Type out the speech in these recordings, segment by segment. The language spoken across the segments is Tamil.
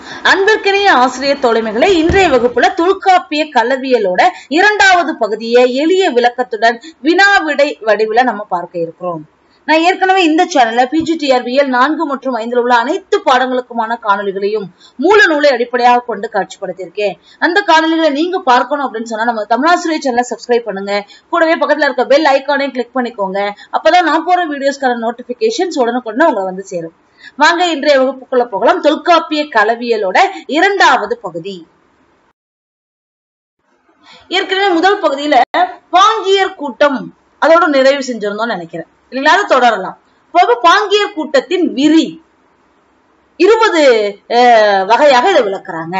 அன்பிற்கினிய ஆசிரியர் தோழமைகளை இன்றைய வகுப்புல தொல்காப்பிய கலவியலோட இரண்டாவது பகுதியை எளிய விளக்கத்துடன் வினா விடை வடிவுல நம்ம பார்க்க இருக்கிறோம் நான் ஏற்கனவே இந்த சேனல்ல பிஜிடிஆர்பிஎல் நான்கு மற்றும் ஐந்தில் உள்ள அனைத்து பாடங்களுக்குமான காணொலிகளையும் மூல நூலை அடிப்படையாக கொண்டு காட்சிப்படுத்தியிருக்கேன் அந்த காணொலிகளை நீங்க பார்க்கணும் அப்படின்னு சொன்னா நம்ம தமிழாசிரியர் சேனலை சப்ஸ்கிரைப் பண்ணுங்க கூடவே பக்கத்துல இருக்க பெல் ஐக்கானையும் கிளிக் பண்ணிக்கோங்க அப்பதான் நான் போற வீடியோஸ்க்கான நோட்டிபிகேஷன்ஸ் உடனுக்குடனே உங்களை வந்து சேரும் வாங்க இன்றைய வகுப்புக்குள்ள போகலாம் தொல்காப்பிய கலவியலோட இரண்டாவது பகுதி ஏற்கனவே முதல் பகுதியில பாங்கியர் கூட்டம் அதோட நிறைவு செஞ்சிருந்தோம்னு நினைக்கிறேன் இல்லைங்களா அதை தொடரலாம் இப்போ பாங்கியர் கூட்டத்தின் விரி இருபது அஹ், வகையாக இதை விளக்குறாங்க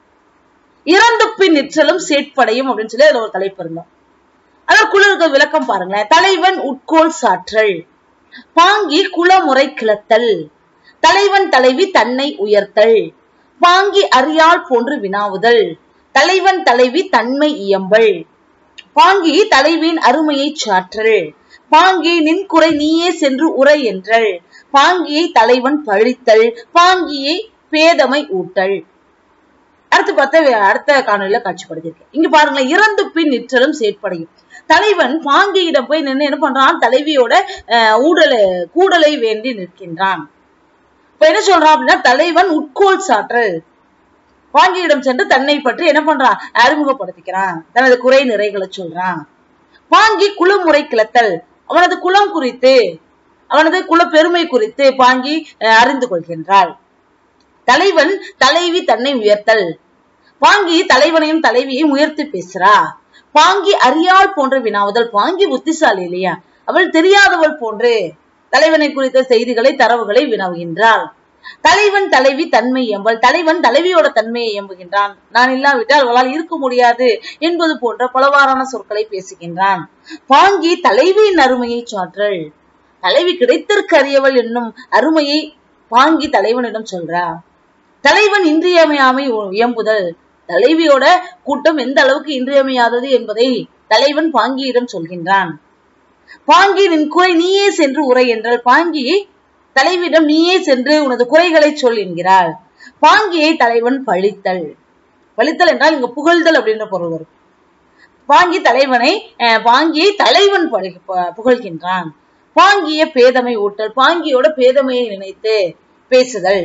இறந்த பின் நிற்றலும் சேட்படையும் அப்படின்னு சொல்லி அதுல ஒரு தலைப்பு இருந்தோம் அதற்குள்ள இருக்க விளக்கம் பாருங்களேன் தலைவன் உட்கோல் சாற்றல் பாங்கி குலமுறை கிளத்தல் தலைவன் தலைவி தன்னை உயர்த்தல் பாங்கி அறியாள் போன்று வினாவுதல் தலைவன் தலைவி தன்மை இயம்பல் பாங்கி தலைவியின் அருமையை சாற்றல் பாங்கி நின் குறை நீயே சென்று உரை என்றல் பாங்கியை தலைவன் பழித்தல் பாங்கியை பேதமை ஊட்டல் அடுத்து பார்த்தா அடுத்த காணொலியில காட்சிப்படுத்திருக்கேன் இங்க பாருங்களேன் இறந்து பின் நிற்றலும் செயற்படையும் தலைவன் பாங்கியிடம் போய் நின்று என்ன பண்றான் தலைவியோட அஹ், ஊடலை கூடலை வேண்டி நிற்கின்றான் இப்ப என்ன சொல்றான் அப்படின்னா தலைவன் உட்கோல் சாற்றல் பாங்கியிடம் சென்று தன்னை பற்றி என்ன பண்றான் அறிமுகப்படுத்திக்கிறான் தனது குறை நிறைகளை சொல்றான் பாங்கி குலமுறை கிளத்தல் அவனது குலம் குறித்து அவனது குல பெருமை குறித்து பாங்கி அஹ், அறிந்து கொள்கின்றாள் தலைவன் தலைவி தன்னை உயர்த்தல் பாங்கி தலைவனையும் தலைவியையும் உயர்த்தி பேசுறா பாங்கி அறியாள் போன்ற வினாவுதல் பாங்கி புத்திசாலி இல்லையா அவள் தெரியாதவள் போன்று தலைவனை குறித்த செய்திகளை தரவுகளை வினவுகின்றாள் தலைவன் தலைவி தன்மை எம்பல் தலைவன் தலைவியோட தன்மையை எம்புகின்றான் நான் இல்லாவிட்டால் அவளால் இருக்க முடியாது என்பது போன்ற பலவாறான சொற்களை பேசுகின்றான் பாங்கி தலைவியின் அருமையை சாற்றல் தலைவி கிடைத்திருக்க அறியவள் என்னும் அருமையை பாங்கி தலைவனிடம் சொல்றா தலைவன் இன்றியமையாமை இயம்புதல் தலைவியோட கூட்டம் எந்த அளவுக்கு இன்றியமையாதது என்பதை தலைவன் பாங்கியிடம் சொல்கின்றான் பாங்கி நின் குறை நீயே சென்று உரை என்றால் பாங்கி தலைவியிடம் நீயே சென்று உனது குறைகளை சொல் என்கிறாள் பாங்கியை தலைவன் பழித்தல் பழித்தல் என்றால் இங்க புகழ்தல் அப்படின்ற பொருள் வரும் பாங்கி தலைவனை அஹ், பாங்கியை தலைவன் பழி- ப- புகழ்கின்றான் பாங்கிய பேதமை ஊட்டல் பாங்கியோட பேதமையை நினைத்து பேசுதல்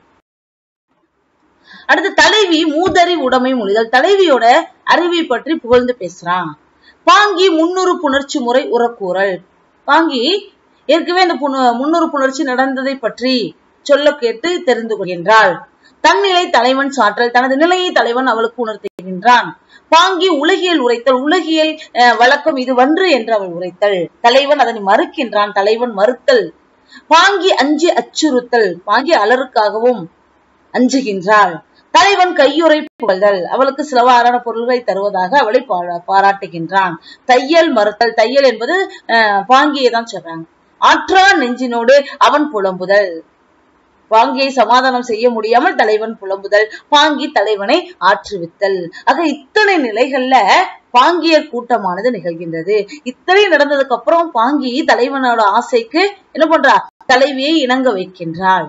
அடுத்து தலைவி மூதறி உடைமை மொழிதல் தலைவியோட அறிவை பற்றி புகழ்ந்து பேசுறான் பாங்கி முன்னூறு புணர்ச்சி முறை உறக்கூறல் பாங்கி ஏற்கனவே இந்த புண- முன்னூறு புணர்ச்சி நடந்ததை பற்றி சொல்ல கேட்டு தெரிந்து கொள்கின்றாள் தன்னிலை தலைவன் சாற்றல் தனது நிலையை தலைவன் அவளுக்கு உணர்த்துகின்றான் பாங்கி உலகியல் உரைத்தல் உலகியல் அஹ், வழக்கம் இது வன்று என்று அவள் உரைத்தல் தலைவன் அதனை மறுக்கின்றான் தலைவன் மறுத்தல் பாங்கி அஞ்சி அச்சுறுத்தல் பாங்கி அலருக்காகவும் அஞ்சுகின்றாள் தலைவன் கையுறை புகழ்தல் அவளுக்கு சிலவாறான பொருள்களை தருவதாக அவளை பாரா- பாராட்டுகின்றான் தையல் மறுத்தல் தையல் என்பது அஹ், பாங்கியை தான் சொல்றாங்க ஆற்றா நெஞ்சினோடு அவன் புலம்புதல் பாங்கியை சமாதானம் செய்ய முடியாமல் தலைவன் புலம்புதல் பாங்கி தலைவனை ஆற்றுவித்தல் ஆக இத்தனை நிலைகள்ல பாங்கியர் கூட்டமானது நிகழ்கின்றது இத்தனை நடந்ததுக்கு அப்புறம் பாங்கி தலைவனோட ஆசைக்கு என்ன பண்றா தலைவியை இணங்க வைக்கின்றாள்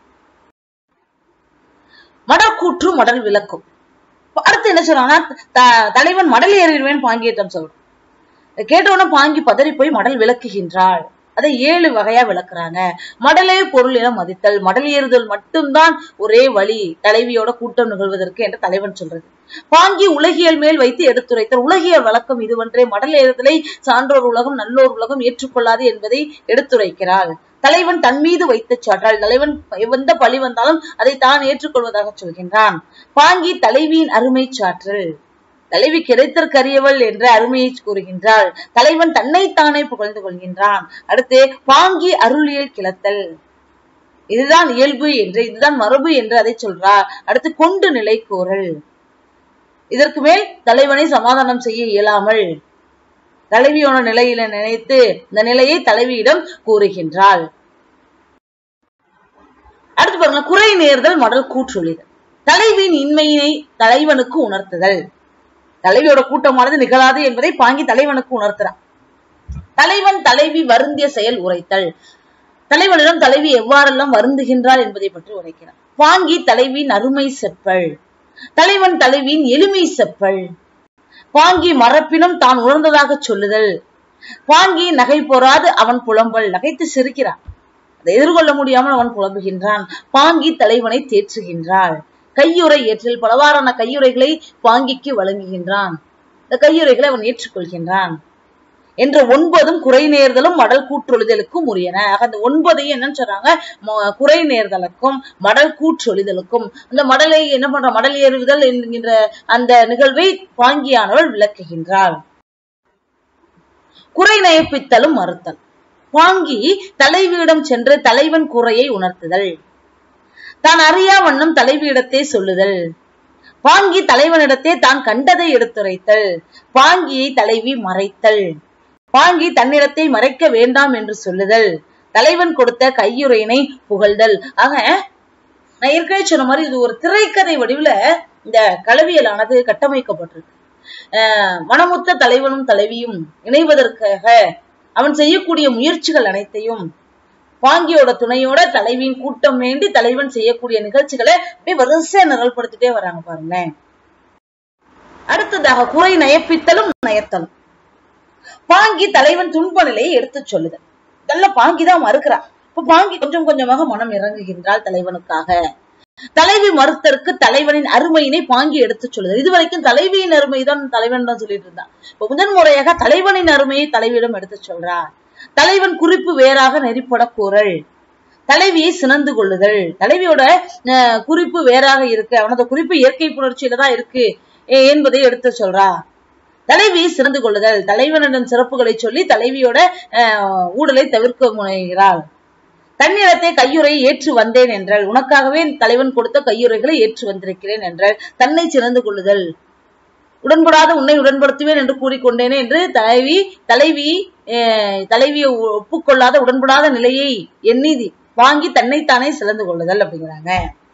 மடற்கூற்று மடல் விளக்கும் அடுத்து என்ன சொல்றாங்கன்னா த- தலைவன் மடல் ஏறிடுவேன் பாங்கியிடம் சொல்றான் கேட்டவுடனே பாங்கி பதறி போய் மடல் விளக்குகின்றாள் அதை ஏழு வகையா விளக்குறாங்க மடலே பொருள் என மதித்தல் மடல் ஏறுதல் மட்டும்தான் ஒரே வழி தலைவியோட கூட்டம் நிகழ்வதற்கு என்று தலைவன் சொல்றது பாங்கி உலகியல் மேல் வைத்து எடுத்துரைத்தல் உலகியல் வழக்கம் இதுவன்றே மடல் ஏறுதலை சான்றோர் உலகம் நல்லோர் உலகம் ஏற்றுக்கொள்ளாது என்பதை எடுத்துரைக்கிறாள் தலைவன் தன் மீது வைத்த சாற்றால் தலைவன் எந்த பழி வந்தாலும் அதை தான் ஏற்றுக்கொள்வதாக சொல்கின்றான் பாங்கி தலைவியின் அருமை சாற்றல் தலைவி கிடைத்தற்கரியவள் என்ற அருமையை கூறுகின்றாள் தலைவன் தன்னைத்தானே புகழ்ந்து கொள்கின்றான் அடுத்து பாங்கி அருளியல் கிளத்தல் இதுதான் இயல்பு என்று இதுதான் மரபு என்று அதை சொல்றார் அடுத்து கொண்டு நிலை கூறல் இதற்கு மேல் தலைவனை சமாதானம் செய்ய இயலாமல் தலைவியோட நிலையில நினைத்து இந்த நிலையை தலைவியிடம் கூறுகின்றாள் அடுத்து பாருங்க குறை நேர்தல் மடல் கூற்றொழிதல் தலைவியின் இன்மையினை தலைவனுக்கு உணர்த்துதல் தலைவியோட கூட்டமானது நிகழாது என்பதை பாங்கி தலைவனுக்கு உணர்த்துறான் தலைவன் தலைவி வருந்திய செயல் உரைத்தல் தலைவனிடம் தலைவி எவ்வாறெல்லாம் வருந்துகின்றாள் என்பதை பற்றி உரைக்கிறான் பாங்கி தலைவியின் அருமை செப்பல் தலைவன் தலைவியின் எளிமை செப்பல் பாங்கி மறப்பினும் தான் உணர்ந்ததாக சொல்லுதல் பாங்கி நகை பொறாது அவன் புலம்பல் நகைத்து சிரிக்கிறான் அதை எதிர்கொள்ள முடியாமல் அவன் புலம்புகின்றான் பாங்கி தலைவனை தேற்றுகின்றாள் கையுறை ஏற்றில் பலவாறான கையுறைகளை பாங்கிக்கு வழங்குகின்றான் இந்த கையுறைகளை அவன் ஏற்றுக்கொள்கின்றான் என்ற ஒன்பதும் குறை நேர்தலும் மடல் கூற்றொழிதலுக்கும் உரியன ஆக அந்த ஒன்பதையும் என்னன்னு சொல்றாங்க ம- குறை நேர்தலுக்கும் மடல் கூற்றொழிதலுக்கும் அந்த மடலை என்ன பண்ற மடல் ஏறுதல் என்கின்ற அந்த நிகழ்வை பாங்கியானவள் விளக்குகின்றாள் குறை நயப்பித்தலும் மறுத்தல் பாங்கி தலைவியிடம் சென்று தலைவன் குறையை உணர்த்துதல் தான் அறியா வண்ணம் தலைவியிடத்தே சொல்லுதல் பாங்கி தலைவனிடத்தே தான் கண்டதை எடுத்துரைத்தல் பாங்கியை தலைவி மறைத்தல் பாங்கி தன்னிடத்தை மறைக்க வேண்டாம் என்று சொல்லுதல் தலைவன் கொடுத்த கையுறையினை புகழ்தல் ஆக நான் ஏற்கனவே சொன்ன மாதிரி இது ஒரு திரைக்கதை வடிவுல இந்த களவியலானது கட்டமைக்கப்பட்டிருக்கு அஹ் மனமுத்த தலைவனும் தலைவியும் இணைவதற்காக அவன் செய்யக்கூடிய முயற்சிகள் அனைத்தையும் பாங்கியோட துணையோட தலைவியின் கூட்டம் வேண்டி தலைவன் செய்யக்கூடிய நிகழ்ச்சிகளை அப்படியே வரிசையா நிரல்படுத்திட்டே வராங்க பாருங்களேன் அடுத்ததாக குறை நயப்பித்தலும் நயத்தலும் பாங்கி தலைவன் துன்ப நிலையை எடுத்துச் சொல்லுதல் இதெல்லாம் பாங்கி தான் மறுக்கிறா இப்ப பாங்கி கொஞ்சம் கொஞ்சமாக மனம் இறங்குகின்றாள் தலைவனுக்காக தலைவி மறுத்தற்கு தலைவனின் அருமையினை பாங்கி எடுத்துச் சொல்லுதல் இதுவரைக்கும் தலைவியின் அருமை தான் தலைவன் தான் சொல்லிட்டு இருந்தான் இப்ப முதன் முறையாக தலைவனின் அருமையை தலைவியிடம் எடுத்துச் சொல்றா தலைவன் குறிப்பு வேறாக நெறிப்பட கூறல் தலைவியை சினந்து கொள்ளுதல் தலைவியோட அஹ், குறிப்பு வேறாக இருக்கு அவனது குறிப்பு இயற்கை புணர்ச்சியில தான் இருக்கு எ- என்பதை எடுத்து சொல்றா தலைவியை சிறந்து கொள்ளுதல் தலைவனிடம் சிறப்புகளை சொல்லி தலைவியோட அஹ், ஊடலை தவிர்க்க முனைகிறாள் தன்னிடத்தை கையுறை ஏற்று வந்தேன் என்றால் உனக்காகவே தலைவன் கொடுத்த கையுறைகளை ஏற்று வந்திருக்கிறேன் என்றால் தன்னை சிறந்து கொள்ளுதல் உடன்படாத உன்னை உடன்படுத்துவேன் என்று கூறிக்கொண்டேனே என்று தலைவி தலைவி அஹ், தலைவியை ஒ- ஒப்புக்கொள்ளாத உடன்படாத நிலையை எண்ணி வாங்கி தன்னைத்தானே சிறந்து கொள்ளுதல் அப்படிங்கிறாங்க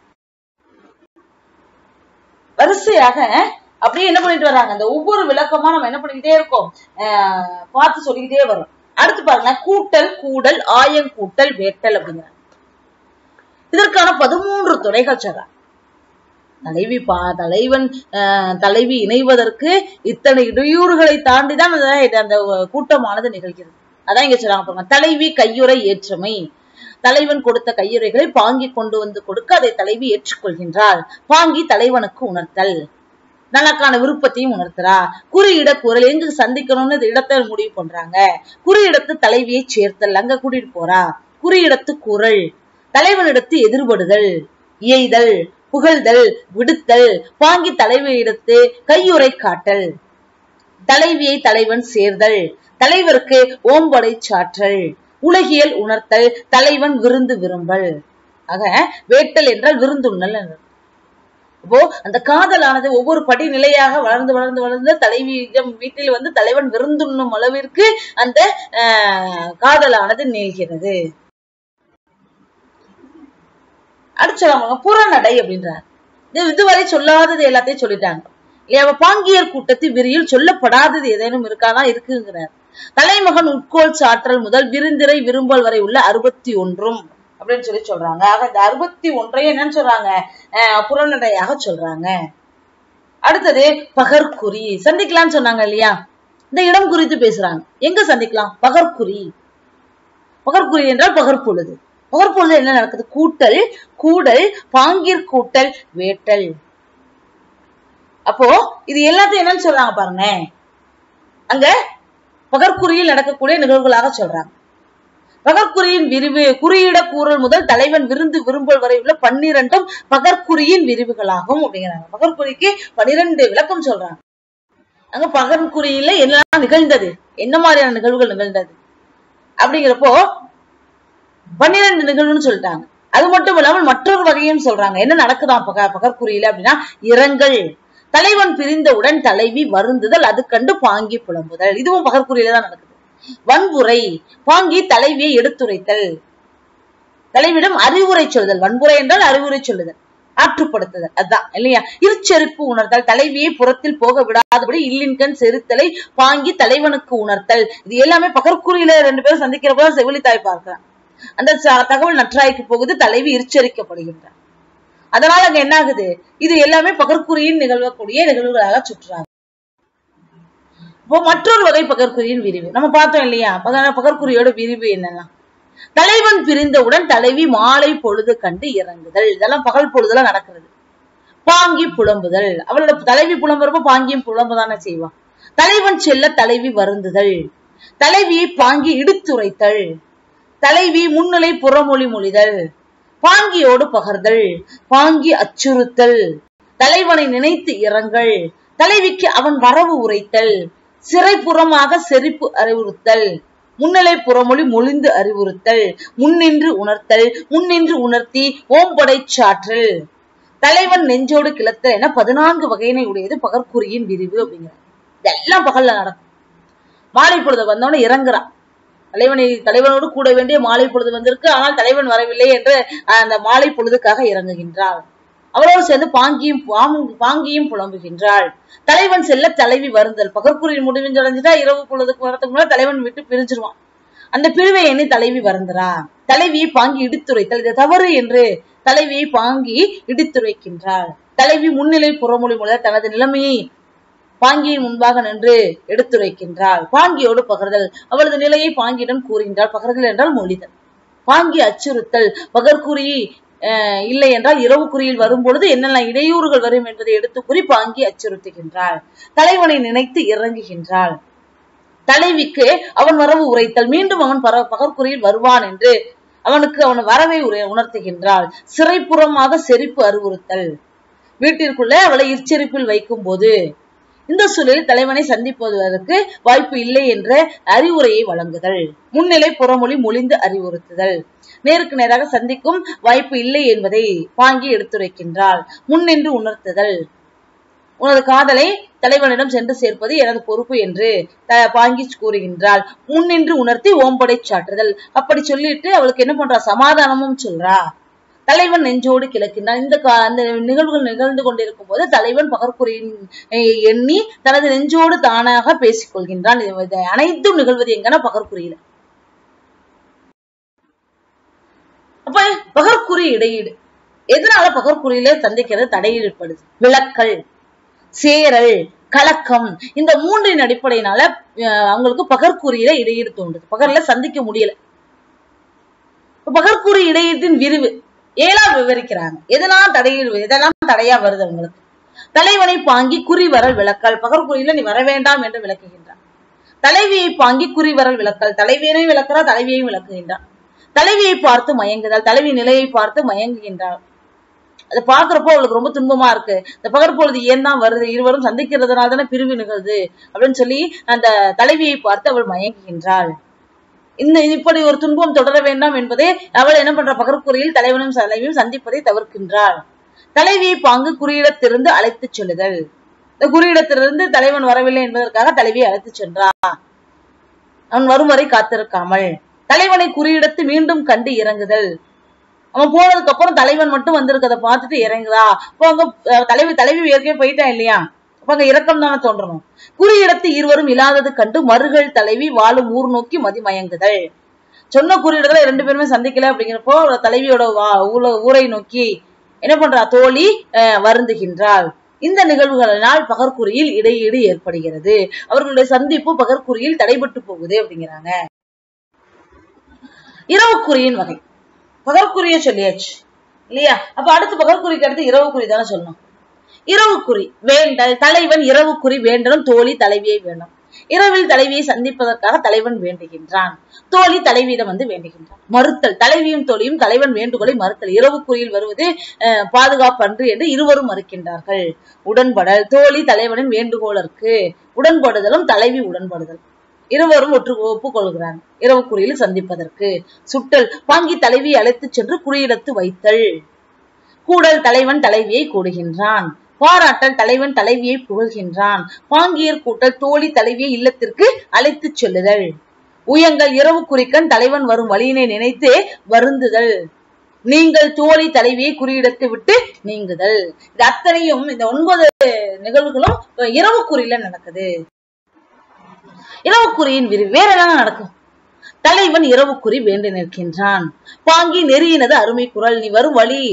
வரிசையாக அப்படியே என்ன பண்ணிட்டு வர்றாங்க அந்த ஒவ்வொரு விளக்கமா நம்ம என்ன பண்ணிக்கிட்டே இருக்கோம் அஹ், பார்த்து சொல்லிக்கிட்டே வரோம் அடுத்து பாருங்க கூட்டல் கூடல் ஆயங்கூட்டல் வேட்டல் அப்படிங்கிறாங்க இதற்கான பதிமூன்று துறைகள் சொல்றாங்க தலைவி பா தலைவன் அஹ், தலைவி இணைவதற்கு இத்தனை இடையூறுகளை தாண்டிதான் அந்த இது- அந்த கூட்டமானது நிகழ்கிறது அதான் இங்க சொல்றாங்க பாருங்க தலைவி கையுறை ஏற்றுமை தலைவன் கொடுத்த கையுறைகளை பாங்கி கொண்டு வந்து கொடுக்க அதை தலைவி ஏற்றுக்கொள்கின்றாள் பாங்கி தலைவனுக்கு உணர்த்தல் தனக்கான விருப்பத்தையும் உணர்த்துறா குறியிட குரல் எங்கு சந்திக்கணும்னு இந்த இடத்தை முடிவு பண்றாங்க குறியிடத்து தலைவியை சேர்த்தல் அங்க கூட்டிட்டு போறா குறியிடத்து குரல் தலைவனிடத்து எதிர்படுதல் இயைதல் புகழ்தல் விடுத்தல் பாங்கி தலைவியிடத்து கையுறை காட்டல் தலைவியை தலைவன் சேர்தல் தலைவருக்கு ஓம்படை சாற்றல் உலகியல் உணர்த்தல் தலைவன் விருந்து விரும்பல் ஆக வேட்டல் என்றால் விருந்துண்ணல் என்றார். அப்போ அந்த காதலானது ஒவ்வொரு படி நிலையாக வளர்ந்து வளர்ந்து வளர்ந்து தலைவியிடம் வீட்டில் வந்து தலைவன் விருந்துண்ணும் அளவிற்கு அந்த ஆஹ், காதலானது நீள்கிறது அடுத்து சொல்லுவாங்க புறநடை அப்படின்றார் இது இதுவரை சொல்லாதது எல்லாத்தையும் சொல்லிட்டாங்க இல்லையா அப்ப பாங்கியர் கூட்டத்தில் விரியில் சொல்லப்படாதது ஏதேனும் இருக்காதான் இருக்குங்கிறார் தலைமகன் உட்கோள் சாற்றல் முதல் விருந்திரை விரும்பல் வரை உள்ள அறுபத்தி ஒன்றும் அப்படின்னு சொல்லி சொல்றாங்க ஆக இந்த அறுபத்தி ஒன்றையும் என்னன்னு சொல்றாங்க அஹ் புறநடையாக சொல்றாங்க அடுத்தது பகற்குறி சந்திக்கலாம்னு சொன்னாங்க இல்லையா இந்த இடம் குறித்து பேசுறாங்க எங்க சந்திக்கலாம் பகற்குறி பகற்குறி என்றால் பகற்பொழுது பகற்பொழுது என்ன நடக்குது கூட்டல் கூடல் பாங்கிற் கூட்டல் வேட்டல் அப்போ இது எல்லாத்தையும் என்னன்னு சொல்றாங்க பாருங்க அங்க பகற்குறியில் நடக்கக்கூடிய நிகழ்வுகளாக சொல்றாங்க பகற்குறியின் விரிவு குறியிட கூறல் முதல் தலைவன் விருந்து விரும்பல் வரை உள்ள பன்னிரண்டும் பகற்குறியின் விரிவுகளாகும் அப்படிங்கிறாங்க பகற்குறிக்கு பன்னிரண்டு விளக்கம் சொல்றாங்க அங்க பகற்குறியில என்னெல்லாம் நிகழ்ந்தது என்ன மாதிரியான நிகழ்வுகள் நிகழ்ந்தது அப்படிங்கிறப்போ பன்னிரண்டு நிகழ்வுன்னு சொல்லிட்டாங்க அது மட்டும் இல்லாமல் மற்றொரு வகையும் சொல்றாங்க என்ன நடக்குதாம் பக பகற்குறியில அப்படின்னா இரங்கல் தலைவன் பிரிந்தவுடன் தலைவி வருந்துதல் அது கண்டு பாங்கி புலம்புதல் இதுவும் பகற்குறியில தான் நடக்குது வன்புரை பாங்கி தலைவியை எடுத்துரைத்தல் தலைவிடம் அறிவுரை சொல்லுதல் வன்புரை என்றால் அறிவுரை சொல்லுதல் ஆற்றுப்படுத்துதல் அதான் இல்லையா இருச்செருப்பு உணர்த்தல் தலைவியை புறத்தில் போக விடாதபடி இல்லின்கண் செருத்தலை பாங்கி தலைவனுக்கு உணர்த்தல் இது எல்லாமே பகற்குறியில ரெண்டு பேரும் சந்திக்கிறப்போ செவிலித்தாய் பார்க்கிறான் அந்த ச- தகவல் நற்றாய்க்கு போகுது தலைவி எச்சரிக்கப்படுகின்றார் அதனால அங்க என்ன ஆகுது இது எல்லாமே பகற்குறியின் நிகழ்வக்கூடிய நிகழ்வுகளாக சுற்றுறாங்க இப்போ மற்றொரு வகை பகற்குறியின் விரிவு நம்ம பார்த்தோம் இல்லையா பக- பகற்குறியோட விரிவு என்னெல்லாம் தலைவன் பிரிந்தவுடன் தலைவி மாலை பொழுது கண்டு இறங்குதல் இதெல்லாம் பகல் பொழுதுல நடக்கிறது பாங்கி புலம்புதல் அவளோட தலைவி புலம்புறப்ப பாங்கியும் புலம்புதானே செய்வான் தலைவன் செல்ல தலைவி வருந்துதல் தலைவியை பாங்கி இடித்துரைத்தல் தலைவி முன்னிலை புறமொழி மொழிதல் பாங்கியோடு பகர்தல் பாங்கி அச்சுறுத்தல் தலைவனை நினைத்து இரங்கல் தலைவிக்கு அவன் வரவு உரைத்தல் சிறைப்புறமாக செறிப்பு அறிவுறுத்தல் முன்னிலை புறமொழி மொழிந்து அறிவுறுத்தல் முன்னின்று உணர்த்தல் முன்னின்று உணர்த்தி ஓம்படை சாற்றல் தலைவன் நெஞ்சோடு கிளத்தல் என பதினான்கு வகையினை உடையது பகற்குறியின் விரிவு அப்படிங்கிறார் இதெல்லாம் பகல்ல நடக்கும் மாலை பொழுது வந்தவன இறங்குறான் தலைவனை தலைவனோடு கூட வேண்டிய மாலை பொழுது வந்திருக்கு ஆனால் தலைவன் வரவில்லை என்று அந்த மாலை பொழுதுக்காக இறங்குகின்றாள் அவரோடு சேர்ந்து பாங்கியும் பாங்கு- பாங்கியும் புலம்புகின்றாள் தலைவன் செல்ல தலைவி வருந்தல் பகற்குறியின் முடிவின் அடைஞ்சிட்டா இரவு பொழுதுக்கு வரதுக்கு முன்னாடி தலைவன் விட்டு பிரிஞ்சிருவான் அந்த பிரிவை எண்ணி தலைவி வருந்துறா தலைவியை பாங்கி இடித்துரைத்தல் இது தவறு என்று தலைவியை பாங்கி இடித்துரைக்கின்றாள் தலைவி முன்னிலை புறமொழி மூலம் தனது நிலைமையை பாங்கியின் முன்பாக நின்று எடுத்துரைக்கின்றாள் பாங்கியோடு பகர்தல் அவளது நிலையை பாங்கியிடம் கூறுகின்றாள் பகர்தல் என்றால் மொழிதல் பாங்கி அச்சுறுத்தல் பகற்குறி அஹ், இல்லை என்றால் இரவு குறியில் வரும்பொழுது என்னென்ன இடையூறுகள் வரும் என்பதை எடுத்து கூறி பாங்கி அச்சுறுத்துகின்றாள் தலைவனை நினைத்து இறங்குகின்றாள் தலைவிக்கு அவன் வரவு உரைத்தல் மீண்டும் அவன் பர பகற்குறியில் வருவான் என்று அவனுக்கு அவன் வரவை உரை உணர்த்துகின்றாள் சிறைப்புறமாக செறிப்பு அறிவுறுத்தல் வீட்டிற்குள்ளே அவளை இச்செறிப்பில் வைக்கும் போது இந்த சூழலில் தலைவனை சந்திப்பதற்கு வாய்ப்பு இல்லை என்ற அறிவுரையை வழங்குதல் முன்னிலை புறமொழி மொழிந்து அறிவுறுத்துதல் நேருக்கு நேராக சந்திக்கும் வாய்ப்பு இல்லை என்பதை பாங்கி எடுத்துரைக்கின்றாள் முன்னின்று உணர்த்துதல் உனது காதலை தலைவனிடம் சென்று சேர்ப்பது எனது பொறுப்பு என்று த- பாங்கி கூறுகின்றாள் முன்னின்று உணர்த்தி ஓம்படை சாற்றுதல் அப்படி சொல்லிட்டு அவளுக்கு என்ன பண்றா சமாதானமும் சொல்றா தலைவன் நெஞ்சோடு கிளக்கின்றான் இந்த கா- அந்த நிகழ்வுகள் நிகழ்ந்து கொண்டிருக்கும் போது தலைவன் பகற்குறியின் அஹ், எண்ணி தனது நெஞ்சோடு தானாக பேசிக் கொள்கின்றான் இது- இது அனைத்தும் நிகழ்வது எங்கன்னா பகற்குறியில அப்ப பகற்குறி இடையீடு எதனால பகற்குறியில சந்திக்கிறது தடையீடுபடுது விளக்கல் சேரல் கலக்கம் இந்த மூன்றின் அடிப்படையினால அஹ், அவங்களுக்கு பகற்குறியில இடையீடு தோன்றுது பகர்ல சந்திக்க முடியல இப்ப பகற்குறி இடையீட்டின் விரிவு ஏழா விவரிக்கிறாங்க எதெல்லாம் தடையீடு எதெல்லாம் தடையா வருது அவங்களுக்கு தலைவனை பாங்கி குறி வரல் விளக்கல் பகற்குறியில நீ வர வேண்டாம் என்று விளக்குகின்றான் தலைவியை பாங்கி குறி வரல் விளக்கல் தலைவியனையும் விளக்குறா தலைவியையும் விளக்குகின்றான் தலைவியை பார்த்து மயங்குதல் தலைவி நிலையை பார்த்து மயங்குகின்றாள் அதை பாக்குறப்போ அவளுக்கு ரொம்ப துன்பமா இருக்கு இந்த பகற்பொழுது ஏன் தான் வருது இருவரும் சந்திக்கிறதுனால தானே பிரிவு நிகழ்து அப்படின்னு சொல்லி அந்த தலைவியை பார்த்து அவள் மயங்குகின்றாள் இந்த இப்படி ஒரு துன்பம் தொடர வேண்டாம் என்பதே அவள் என்ன பண்ற பகற்குறியில் தலைவனும் தலைவியும் சந்திப்பதை தவிர்க்கின்றாள் தலைவியை பாங்கு குறியிடத்திலிருந்து அழைத்துச் செல்லுதல் இந்த குறியிடத்திலிருந்து தலைவன் வரவில்லை என்பதற்காக தலைவியை அழைத்துச் சென்றான் அவன் வரும் வரை காத்திருக்காமல் தலைவனை குறியிடத்து மீண்டும் கண்டு இறங்குதல் அவன் போனதுக்கு அப்புறம் தலைவன் மட்டும் வந்திருக்கத பார்த்துட்டு இறங்குதா அப்போ அங்க அஹ், தலைவி தலைவி ஏற்கனவே போயிட்டான் இல்லையா அப்ப அங்க இரக்கம் தானே தோன்றணும் குறியிடத்து இருவரும் இல்லாதது கண்டு மறுகள் தலைவி வாழும் ஊர் நோக்கி மதிமயங்குதல் சொன்ன குறியிடத்துல ரெண்டு பேருமே சந்திக்கல அப்படிங்கிறப்போ தலைவியோட வா- ஊல- ஊரை நோக்கி என்ன பண்றா தோழி அஹ், வருந்துகின்றாள் இந்த நிகழ்வுகளினால் பகற்குறியில் இடையீடு ஏற்படுகிறது அவர்களுடைய சந்திப்பு பகற்குறியில் தடைபட்டு போகுது அப்படிங்கிறாங்க இரவுக்குறியின் வகை பகற்குறிய சொல்லியாச்சு இல்லையா அப்ப அடுத்து பகற்குறிக்கு அடுத்து இரவுக்குறி தானே சொல்லணும் இரவுக்குறி வேண்டல் தலைவன் இரவுக்குறி வேண்டலும் தோழி தலைவியை வேண்டும் இரவில் தலைவியை சந்திப்பதற்காக தலைவன் வேண்டுகின்றான் தோழி தலைவியிடம் வந்து வேண்டுகின்றான் மறுத்தல் தலைவியும் தோழியும் தலைவன் வேண்டுகோளை மறுத்தல் இரவுக்குறியில் வருவது அஹ், பாதுகாப்பன்று என்று இருவரும் மறுக்கின்றார்கள் உடன்படல் தோழி தலைவனின் வேண்டுகோளருக்கு உடன்படுதலும் தலைவி உடன்படுதல் இருவரும் ஒற்று ஒப்புக்கொள்கிறான் இரவு குறியில் சந்திப்பதற்கு சுட்டல் பாங்கி தலைவியை அழைத்துச் சென்று குறியிடத்து வைத்தல் கூடல் தலைவன் தலைவியை கூடுகின்றான் பாராட்டல் தலைவன் தலைவியை புகழ்கின்றான் பாங்கியர் கூட்டல் தோழி தலைவியை இல்லத்திற்கு அழைத்துச் செல்லுதல் உயங்கள் இரவு குறிக்கன் தலைவன் வரும் வழியினை நினைத்து வருந்துதல் நீங்கள் தோழி தலைவியை குறியிடத்து விட்டு நீங்குதல் இது அத்தனையும் இந்த ஒன்பது நிகழ்வுகளும் இரவு குறியில நடக்குது இரவுக்குறியின் விரிவு வேற என்ன நடக்கும் தலைவன் இரவுக்குறி வேண்டு நிற்கின்றான் பாங்கி நெறியினது அருமை குரல் நீ வரும் வழி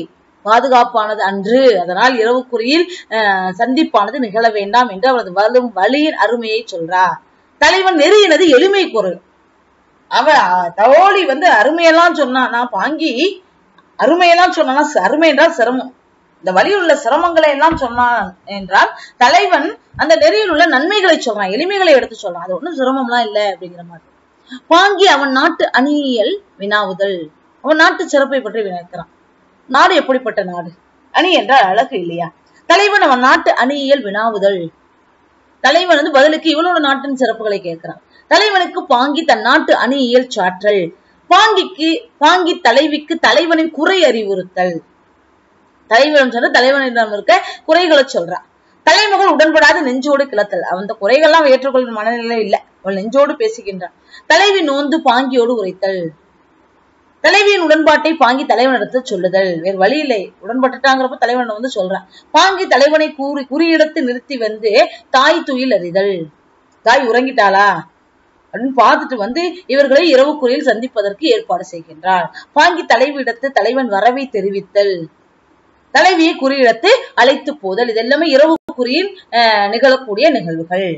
பாதுகாப்பானது அன்று அதனால் இரவுக்குறியில் அஹ், சந்திப்பானது நிகழ வேண்டாம் என்று அவரது வலும் வழியின் அருமையை சொல்றார் தலைவன் நெறியினது எளிமை குரல் அவ அஹ், தோழி வந்து அருமையெல்லாம் சொன்னானா பாங்கி அருமையெல்லாம் சொன்னானா அருமை என்றால் சிரமம் இந்த வழியில் உள்ள சிரமங்களை எல்லாம் சொன்னான் என்றால் தலைவன் அந்த நெறியில் உள்ள நன்மைகளை சொல்றான் எளிமைகளை எடுத்து சொல்றான் அது ஒண்ணும் சிரமம்லாம் இல்ல அப்படிங்கிற மாதிரி பாங்கி அவன் நாட்டு அணியியல் வினாவுதல் அவன் நாட்டு சிறப்பை பற்றி வினாக்கிறான் நாடு எப்படிப்பட்ட நாடு அணி என்றால் அழகு இல்லையா தலைவன் அவன் நாட்டு அணியியல் வினாவுதல் தலைவன் வந்து பதிலுக்கு இவனோட நாட்டின் சிறப்புகளை கேட்கிறான் தலைவனுக்கு பாங்கி தன் நாட்டு அணியியல் சாற்றல் பாங்கிக்கு பாங்கி தலைவிக்கு தலைவனின் குறை அறிவுறுத்தல் தலைவன் சொன்ன தலைவனிடம் இருக்க குறைகளை சொல்றான் தலைமகள் உடன்படாத நெஞ்சோடு கிளத்தல் அந்த குறைகள்லாம் ஏற்றுக்கொள்ளும் மனநிலை இல்ல அவள் நெஞ்சோடு பேசுகின்றான் தலைவி நோந்து பாங்கியோடு உரைத்தல் தலைவியின் உடன்பாட்டை பாங்கி தலைவனிடத்தில் சொல்லுதல் வேறு வழி இல்லை உடன்பட்டுட்டாங்கிறப்ப தலைவன் வந்து சொல்றான் பாங்கி தலைவனை கூறி குறியிடத்து நிறுத்தி வந்து தாய் துயில் அறிதல் தாய் உறங்கிட்டாளா அப்படின்னு பார்த்துட்டு வந்து இவர்களை இரவுக்குறியில் சந்திப்பதற்கு ஏற்பாடு செய்கின்றார் பாங்கி தலைவியிடத்து தலைவன் வரவை தெரிவித்தல் தலைவியை குறியிடத்து அழைத்து போதல் இது எல்லாமே இரவு குறியில் அஹ், நிகழக்கூடிய நிகழ்வுகள்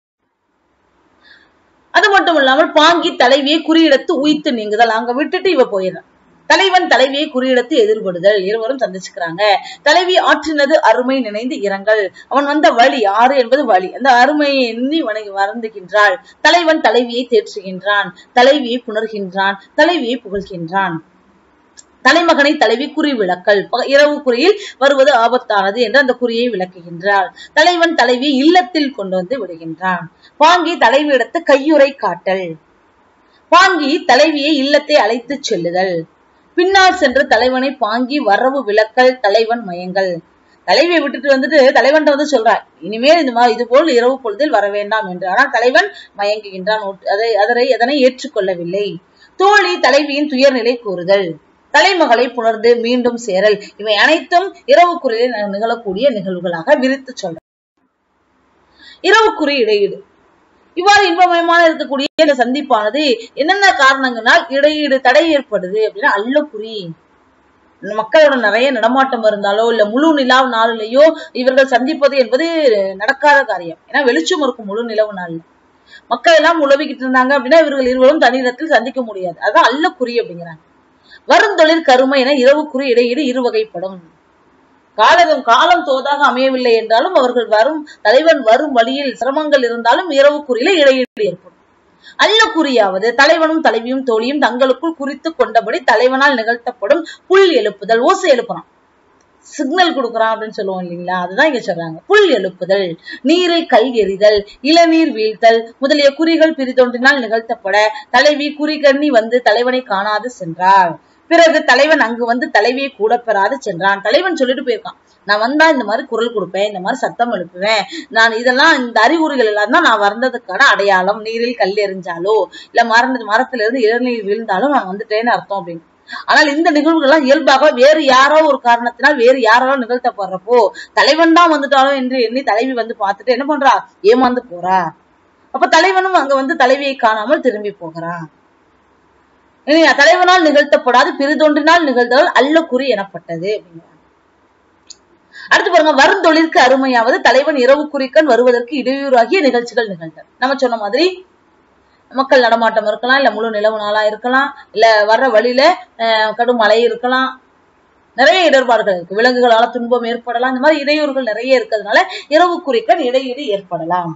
அது மட்டும் இல்லாமல் பாங்கி தலைவியை குறியிடத்து உய்த்து நீங்குதல் அங்க விட்டுட்டு இவ போயிடுறான் தலைவன் தலைவியை குறியிடத்து எதிர்படுதல் இருவரும் சந்திச்சுக்கிறாங்க தலைவி ஆற்றினது அருமை நினைந்து இரங்கல் அவன் வந்த வழி ஆறு என்பது வழி அந்த அருமையை எண்ணி வணங்கி வருந்துகின்றாள் தலைவன் தலைவியை தேற்றுகின்றான் தலைவியை புணர்கின்றான் தலைவியை புகழ்கின்றான் தலைமகனை தலைவி குறி விளக்கல் ப- இரவு குறியில் வருவது ஆபத்தானது என்று அந்த குறியை விளக்குகின்றார் தலைவன் தலைவியை இல்லத்தில் கொண்டு வந்து விடுகின்றான் பாங்கி தலைவியிடத்து கையுறை காட்டல் பாங்கி தலைவியை இல்லத்தை அழைத்துச் செல்லுதல் பின்னால் சென்று தலைவனை பாங்கி வரவு விளக்கல் தலைவன் மயங்கல் தலைவியை விட்டுட்டு வந்துட்டு தலைவன்ட்ட வந்து சொல்றார் இனிமேல் இந்த மாதிரி இது போல் இரவு பொழுதில் வர வேண்டாம் என்று ஆனால் தலைவன் மயங்குகின்றான் ஒட்- அதை அதனை அதனை ஏற்றுக்கொள்ளவில்லை தோழி தலைவியின் துயர்நிலை கூறுதல் தலைமகளை புணர்ந்து மீண்டும் சேரல் இவை அனைத்தும் இரவுக்குறியில் நிகழக்கூடிய நிகழ்வுகளாக விரித்து சொல்ற இரவுக்குறி இடையீடு இவ்வாறு இன்பமயமான இருக்கக்கூடிய இந்த சந்திப்பானது என்னென்ன காரணங்களால் இடையீடு தடை ஏற்படுது அப்படின்னா அல்லக்குறி மக்களோட நிறைய நடமாட்டம் இருந்தாலோ இல்ல முழு நிலாவு நாளிலேயோ இவர்கள் சந்திப்பது என்பது நடக்காத காரியம் ஏன்னா வெளிச்சம் இருக்கும் முழு நிலவு நாள்ல மக்கள் எல்லாம் உழவிக்கிட்டு இருந்தாங்க அப்படின்னா இவர்கள் இருவரும் தனியிடத்தில் சந்திக்க முடியாது அதான் அல்லக்குறி அப்படிங்கிறாங்க வருந்தொழில் கருமை என இரவுக்குறி இடையீடு இரு வகைப்படும் காலம் காலம் தோதாக அமையவில்லை என்றாலும் அவர்கள் வரும் தலைவன் வரும் வழியில் சிரமங்கள் இருந்தாலும் இரவுக்குறியில இடையீடு ஏற்படும் அல்லக்குறியாவது தலைவனும் தலைவியும் தோழியும் தங்களுக்குள் குறித்து கொண்டபடி தலைவனால் நிகழ்த்தப்படும் புல் எழுப்புதல் ஓசை எழுப்புறான் சிக்னல் கொடுக்குறான் அப்படின்னு சொல்லுவோம் இல்லைங்களா அதுதான் இங்க சொல்றாங்க புல் எழுப்புதல் நீரில் கல் எறிதல் இளநீர் வீழ்த்தல் முதலிய குறிகள் பிரிதொன்றினால் நிகழ்த்தப்பட தலைவி குறிகண்ணி வந்து தலைவனை காணாது சென்றாள் பிறகு தலைவன் அங்கு வந்து தலைவியை கூட பெறாது சென்றான் தலைவன் சொல்லிட்டு போயிருக்கான் நான் வந்தா இந்த மாதிரி குரல் கொடுப்பேன் இந்த மாதிரி சத்தம் எழுப்புவேன் நான் இதெல்லாம் இந்த அறிகுறிகள் எல்லாம் தான் நான் வந்ததுக்கான அடையாளம் நீரில் கல் எறிஞ்சாலோ இல்ல மரண மரத்துல இருந்து இளநீர் விழுந்தாலும் நான் வந்துட்டேன்னு அர்த்தம் அப்படின்னு ஆனால் இந்த நிகழ்வுகள்லாம் இயல்பாக வேறு யாரோ ஒரு காரணத்தினால் வேறு யாரோ நிகழ்த்தப்படுறப்போ தலைவன் தான் வந்துட்டாலும் என்று எண்ணி தலைவி வந்து பார்த்துட்டு என்ன பண்றா ஏமாந்து போறா அப்ப தலைவனும் அங்க வந்து தலைவியை காணாமல் திரும்பி போகிறான் இனி தலைவனால் நிகழ்த்தப்படாது பிரிதொன்றினால் நிகழ்ந்தால் அல்ல குறி எனப்பட்டது அப்படிங்கிறாங்க அடுத்து பாருங்க வருந்தொழிற்கு அருமையாவது தலைவன் இரவு குறிக்கன் வருவதற்கு இடையூறாகிய நிகழ்ச்சிகள் நிகழ்ந்தது நம்ம சொன்ன மாதிரி மக்கள் நடமாட்டம் இருக்கலாம் இல்ல முழு நிலவு நாளா இருக்கலாம் இல்ல வர்ற வழியில அஹ், கடும் மழை இருக்கலாம் நிறைய இடர்பாடுகள் இருக்கு விலங்குகளால துன்பம் ஏற்படலாம் இந்த மாதிரி இடையூறுகள் நிறைய இருக்கிறதுனால இரவு குறிக்கன் இடையீடு ஏற்படலாம்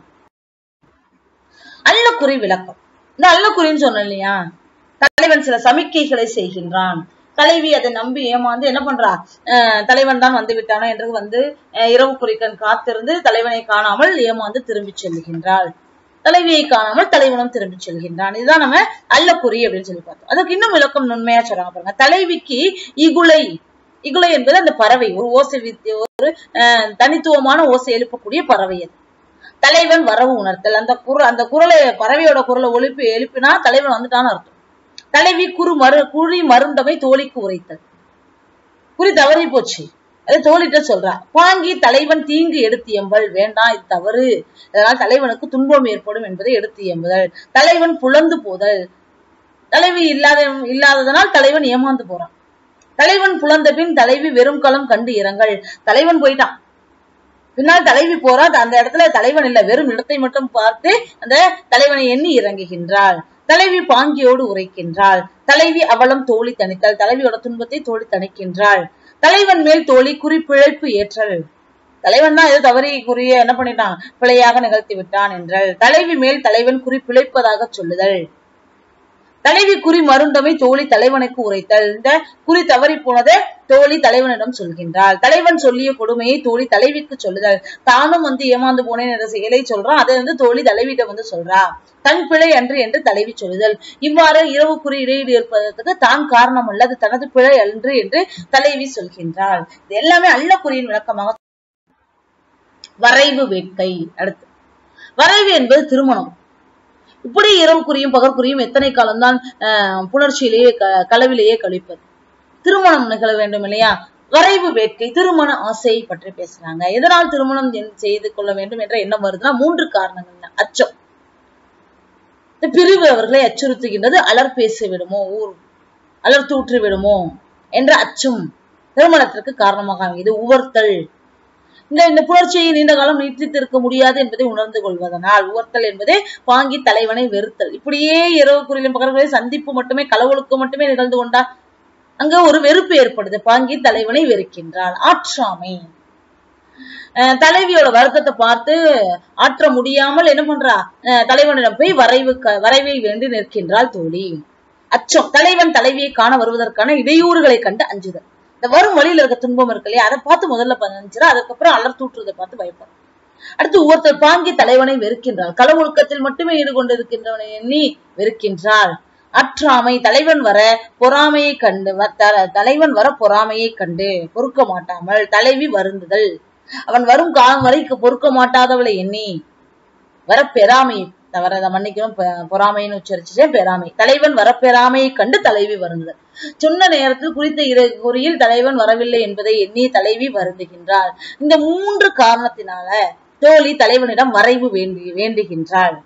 அல்லக்குறி விளக்கம் இந்த அல்லக்குறின்னு சொன்னேன் இல்லையா தலைவன் சில சமிக்கைகளை செய்கின்றான் தலைவி அதை நம்பி ஏமாந்து என்ன பண்றா அஹ் தலைவன் தான் வந்து விட்டானோ என்று வந்து அஹ் இரவு குறிக்கன் காத்திருந்து தலைவனை காணாமல் ஏமாந்து திரும்பி செல்கின்றாள் தலைவியை காணாமல் தலைவனும் திரும்பி செல்கின்றான் இதுதான் நம்ம அல்லக்குறி அப்படின்னு சொல்லி பார்த்தோம் அதுக்கு இன்னும் விளக்கம் நுண்மையா சொல்றாங்க பாருங்க தலைவிக்கு இகுலை இகுலை என்பது அந்த பறவை ஒரு ஓசை வித்- ஒரு அஹ், தனித்துவமான ஓசை எழுப்பக்கூடிய பறவை அது தலைவன் வரவு உணர்த்தல் அந்த குரல் அந்த குரலை பறவையோட குரலை ஒழுப்பி எழுப்பினா தலைவன் வந்துட்டான்னு அர்த்தம் தலைவி குறு மரு குறி மருந்தமை தோழிக்கு உரைத்தல் குறி தவறி போச்சு அது தோழிட்ட சொல்றா வாங்கி தலைவன் தீங்கு எடுத்து எம்பல் வேண்டாம் இது தவறு இதனால் தலைவனுக்கு துன்பம் ஏற்படும் என்பதை எடுத்து எம்புதல் தலைவன் புலந்து போதல் தலைவி இல்லாத இல்லாததனால் தலைவன் ஏமாந்து போறான் தலைவன் புலந்த பின் தலைவி வெறும் களம் கண்டு இரங்கல் தலைவன் போயிட்டான் பின்னால் தலைவி போறா அந்த இடத்துல தலைவன் இல்ல வெறும் இடத்தை மட்டும் பார்த்து அந்த தலைவனை எண்ணி இறங்குகின்றாள் தலைவி பாங்கியோடு உரைக்கின்றாள் தலைவி அவலம் தோழி தணித்தல் தலைவியோட துன்பத்தை தோழி தணிக்கின்றாள் தலைவன் மேல் தோழி குறிப்பிழைப்பு ஏற்றல் தலைவன் தான் ஏதோ தவறி குறிய என்ன பண்ணிட்டான் பிழையாக நிகழ்த்தி விட்டான் என்றால் தலைவி மேல் தலைவன் குறி பிழைப்பதாக சொல்லுதல் தலைவி குறி மருண்டமை தோழி தலைவனுக்கு உரைத்தல் இந்த குறி தவறி போனதை தோழி தலைவனிடம் சொல்கின்றாள் தலைவன் சொல்லிய கொடுமையை தோழி தலைவிக்கு சொல்லுதல் தானும் வந்து ஏமாந்து போனேன் என்ற செயலை சொல்றான் அதை வந்து தோழி தலைவிட்ட வந்து சொல்றா தன் பிழை அன்று என்று தலைவி சொல்லுதல் இவ்வாறு இரவு குறி இடையீடு ஏற்பதற்கு தான் காரணம் அல்ல அது தனது பிழை அன்று என்று தலைவி சொல்கின்றாள் இது எல்லாமே அல்ல குறியின் விளக்கமாக வரைவு வேட்கை அடுத்து வரைவு என்பது திருமணம் இப்படி இரவு குறியும் பகற்குறியும் எத்தனை காலம்தான் அஹ், புணர்ச்சியிலேயே க- களவிலேயே கழிப்பது திருமணம் நிகழ வேண்டும் இல்லையா வரைவு வேட்கை திருமண ஆசையை பற்றி பேசுறாங்க எதனால் திருமணம் என்- செய்து கொள்ள வேண்டும் என்ற எண்ணம் வருதுன்னா மூன்று காரணங்கள் அச்சம் இந்த பிரிவு அவர்களை அச்சுறுத்துகின்றது அலர் பேசி விடுமோ ஊர் அலர் தூற்றி விடுமோ என்ற அச்சம் திருமணத்திற்கு காரணமாக அமைகிறது உவர்த்தல் இந்த இந்த புணர்ச்சியை நீண்ட காலம் நீட்டித்திருக்க முடியாது என்பதை உணர்ந்து கொள்வதனால் உவர்த்தல் என்பது பாங்கி தலைவனை வெறுத்தல் இப்படியே இரவு குறியிலும் பகல்களை சந்திப்பு மட்டுமே களவுளுக்கு மட்டுமே நிகழ்ந்து கொண்டால் அங்க ஒரு வெறுப்பு ஏற்படுது பாங்கி தலைவனை வெறுக்கின்றாள் ஆற்றாமை அஹ் தலைவியோட வருத்தத்தை பார்த்து ஆற்ற முடியாமல் என்ன பண்றா அஹ் தலைவனிடம் போய் வரைவு க- வரைவை வேண்டி நிற்கின்றாள் தோழி அச்சம் தலைவன் தலைவியை காண வருவதற்கான இடையூறுகளை கண்டு அஞ்சுதல் இந்த வரும் வழியில இருக்க துன்பம் இருக்கு இல்லையா அதை பார்த்து முதல்ல பஞ்சிரா அதுக்கப்புறம் அலர் தூற்றுறதை பார்த்து பயப்படும் அடுத்து ஒருத்தர் பாங்கி தலைவனை வெறுக்கின்றாள் களமுழுக்கத்தில் மட்டுமே ஈடுகொண்டிருக்கின்றவனை எண்ணி வெறுக்கின்றாள் அற்றாமை தலைவன் வர பொறாமையை கண்டு வ- த- தலைவன் வர பொறாமையை கண்டு பொறுக்க மாட்டாமல் தலைவி வருந்துதல் அவன் வரும் காலம் வரை பொறுக்க மாட்டாதவளை எண்ணி வர பெறாமை தவற அதை மன்னிக்கணும் பெ- பொறாமைன்னு உச்சரிச்சுட்டேன் பெறாமை தலைவன் வர பெறாமையை கண்டு தலைவி வருந்துதல் சொன்ன நேரத்தில் குறித்த இரு குறியில் தலைவன் வரவில்லை என்பதை எண்ணி தலைவி வருந்துகின்றாள் இந்த மூன்று காரணத்தினால தோழி தலைவனிடம் வரைவு வேண்டி வேண்டுகின்றாள்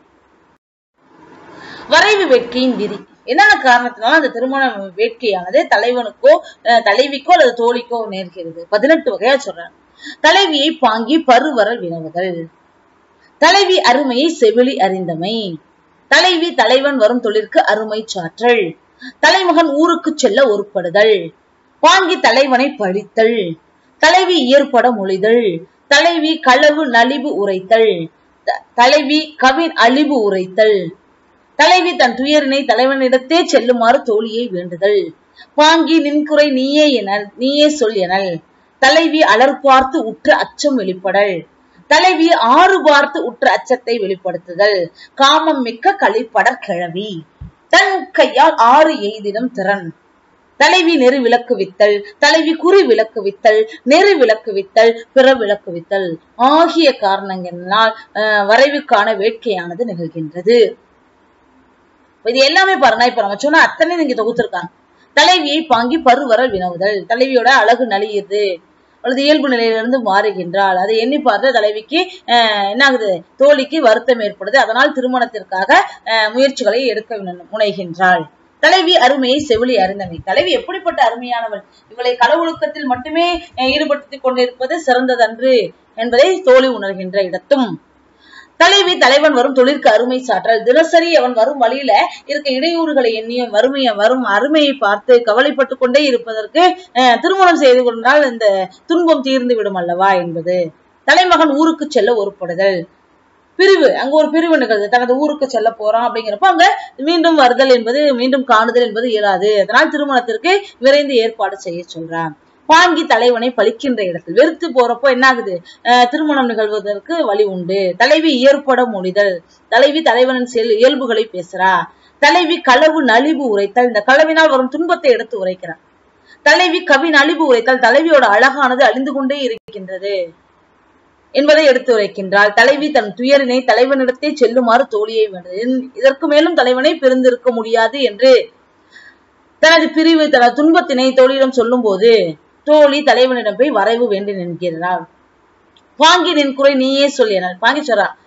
வரைவு வேட்கையின் விதி என்னென்ன காரணத்தினால அந்த திருமண வேட்கையானது தலைவனுக்கோ அஹ், தலைவிக்கோ அல்லது தோழிக்கோ நேர்கிறது பதினெட்டு வகையா சொல்றாங்க தலைவியை பாங்கி பருவர வினவுதல் தலைவி அருமையை செவிலி அறிந்தமை தலைவி தலைவன் வரும் தொழிற்கு அருமை சாற்றல் தலைமகன் ஊருக்கு செல்ல ஒருப்படுதல் பாங்கி தலைவனை பழித்தல் தலைவி இயற்பட மொழிதல் தலைவி களவு நலிவு உரைத்தல் த- தலைவி கவின் அழிவு உரைத்தல் தலைவி தன் துயரினை தலைவனிடத்தே செல்லுமாறு தோழியை வேண்டுதல் பாங்கி நின்குறை நீயே எனல் நீயே சொல் எனல் தலைவி அலர் பார்த்து உற்ற அச்சம் வெளிப்படல் தலைவி ஆறு பார்த்து உற்ற அச்சத்தை வெளிப்படுத்துதல் காமம் மிக்க களிப்படற் கிழவி தன் கையால் ஆறு எய்திடும் திறன் தலைவி நெறி விளக்கு வித்தல் தலைவி குறி விளக்கு வித்தல் நெறி விளக்கு வித்தல் பிற விளக்கு வித்தல் ஆகிய காரணங்களினால் அஹ், வரைவுக்கான வேட்கையானது நிகழ்கின்றது இப்ப இது எல்லாமே பாருங்க இப்ப நம்ம சொன்ன அத்தனை நீங்க தொகுத்திருக்காங்க தலைவியை பாங்கி பருவர வினவுதல் தலைவியோட அழகு நலியுது அல்லது இயல்பு நிலையிலிருந்து மாறுகின்றாள் அதை எண்ணி பார்த்த தலைவிக்கு அஹ், என்ன ஆகுது தோழிக்கு வருத்தம் ஏற்படுது அதனால் திருமணத்திற்காக அஹ், முயற்சிகளை எடுக்க முன- முனைகின்றாள் தலைவி அருமையை செவிலி அறிந்தமை தலைவி எப்படிப்பட்ட அருமையானவள் இவளை களவொழுக்கத்தில் மட்டுமே அஹ், ஈடுபடுத்திக் கொண்டிருப்பது சிறந்ததன்று என்பதை தோழி உணர்கின்ற இடத்தும் தலைவி தலைவன் வரும் தொழிற்கு அருமை சாற்றல் தினசரி அவன் வரும் வழியில இருக்க இடையூறுகளை எண்ணிய வறுமையை வரும் அருமையை பார்த்து கவலைப்பட்டு கொண்டே இருப்பதற்கு அஹ், திருமணம் செய்து கொண்டால் இந்த துன்பம் தீர்ந்து விடும் அல்லவா என்பது தலைமகன் ஊருக்கு செல்ல ஒருப்படுதல் பிரிவு அங்க ஒரு பிரிவு நிகழ்து தனது ஊருக்கு செல்ல போறான் அப்படிங்கிறப்ப அங்க மீண்டும் வருதல் என்பது மீண்டும் காணுதல் என்பது இயலாது அதனால் திருமணத்திற்கு விரைந்து ஏற்பாடு செய்ய சொல்றான் பாங்கி தலைவனை பழிக்கின்ற இடத்தில் வெறுத்து போறப்போ என்ன ஆகுது அஹ் திருமணம் நிகழ்வதற்கு வழி உண்டு தலைவி இயற்பட மொழிதல் தலைவி தலைவனின் செயல் இயல்புகளை பேசுறா தலைவி களவு நலிவு உரைத்தல் இந்த களவினால் வரும் துன்பத்தை எடுத்து உரைக்கிறார் தலைவி கவி நலிவு உரைத்தல் தலைவியோட அழகானது அழிந்து கொண்டே இருக்கின்றது என்பதை எடுத்து உரைக்கின்றாள் தலைவி தன் துயரினை தலைவனிடத்தே செல்லுமாறு தோழியை வேண்டது இதற்கு மேலும் தலைவனை பிரிந்திருக்க முடியாது என்று தனது பிரிவு தனது துன்பத்தினை தோழியிடம் சொல்லும் போது தோழி தலைவனிடம் போய் வரைவு வேண்டி நிற்கிறாள் பாங்கி நின் குறை நீயே சொல் என பாங்கி சொல்றா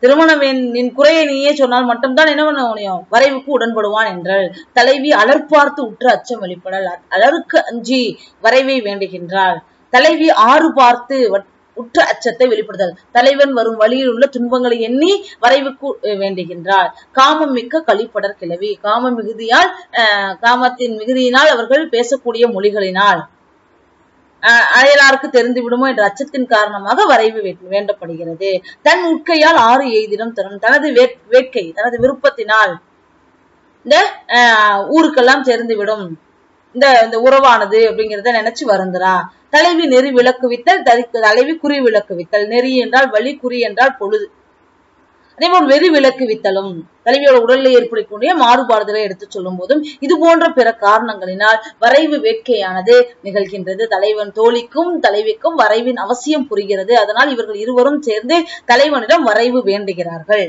திருமணம் வேண்- நின் குறையை நீயே சொன்னால் மட்டும்தான் என்ன பண்ண முடியும் வரைவுக்கு உடன்படுவான் என்றாள் தலைவி அலர்பார்த்து உற்ற அச்சம் வெளிப்படல் அலருக்கு அஞ்சி வரைவை வேண்டுகின்றாள் தலைவி ஆறு பார்த்து வட்- உற்ற அச்சத்தை வெளிப்படுத்தல் தலைவன் வரும் வழியில் உள்ள துன்பங்களை எண்ணி வரைவுக்கு அஹ், வேண்டுகின்றாள் காமம் மிக்க கழிப்படர் கிளவி காம மிகுதியால் அஹ், காமத்தின் மிகுதியினால் அவர்கள் பேசக்கூடிய மொழிகளினால் அஹ், அயலாருக்கு தெரிந்து விடுமோ என்ற அச்சத்தின் காரணமாக வரைவு வே- வேண்டப்படுகிறது தன் உட்கையால் ஆறு எய்திடம் தரும் தனது வேட்- வேட்கை தனது விருப்பத்தினால் இந்த அஹ், ஊருக்கெல்லாம் தெரிந்து விடும் இந்த இந்த உறவானது அப்படிங்கறத நினைச்சு வருந்துறா தலைவி நெறி விளக்குவித்தல் தரி- தலைவி குறி விளக்குவித்தல் நெறி என்றால் வழி குறி என்றால் பொழுது அதே போல் வெறி விளக்குவித்தலும் தலைவியோட உடலில் ஏற்படக்கூடிய மாறுபாடுகளை எடுத்து சொல்லும் போதும் இது போன்ற பிற காரணங்களினால் வரைவு வேட்கையானது நிகழ்கின்றது தலைவன் தோழிக்கும் தலைவிக்கும் வரைவின் அவசியம் புரிகிறது அதனால் இவர்கள் இருவரும் சேர்ந்து தலைவனிடம் வரைவு வேண்டுகிறார்கள்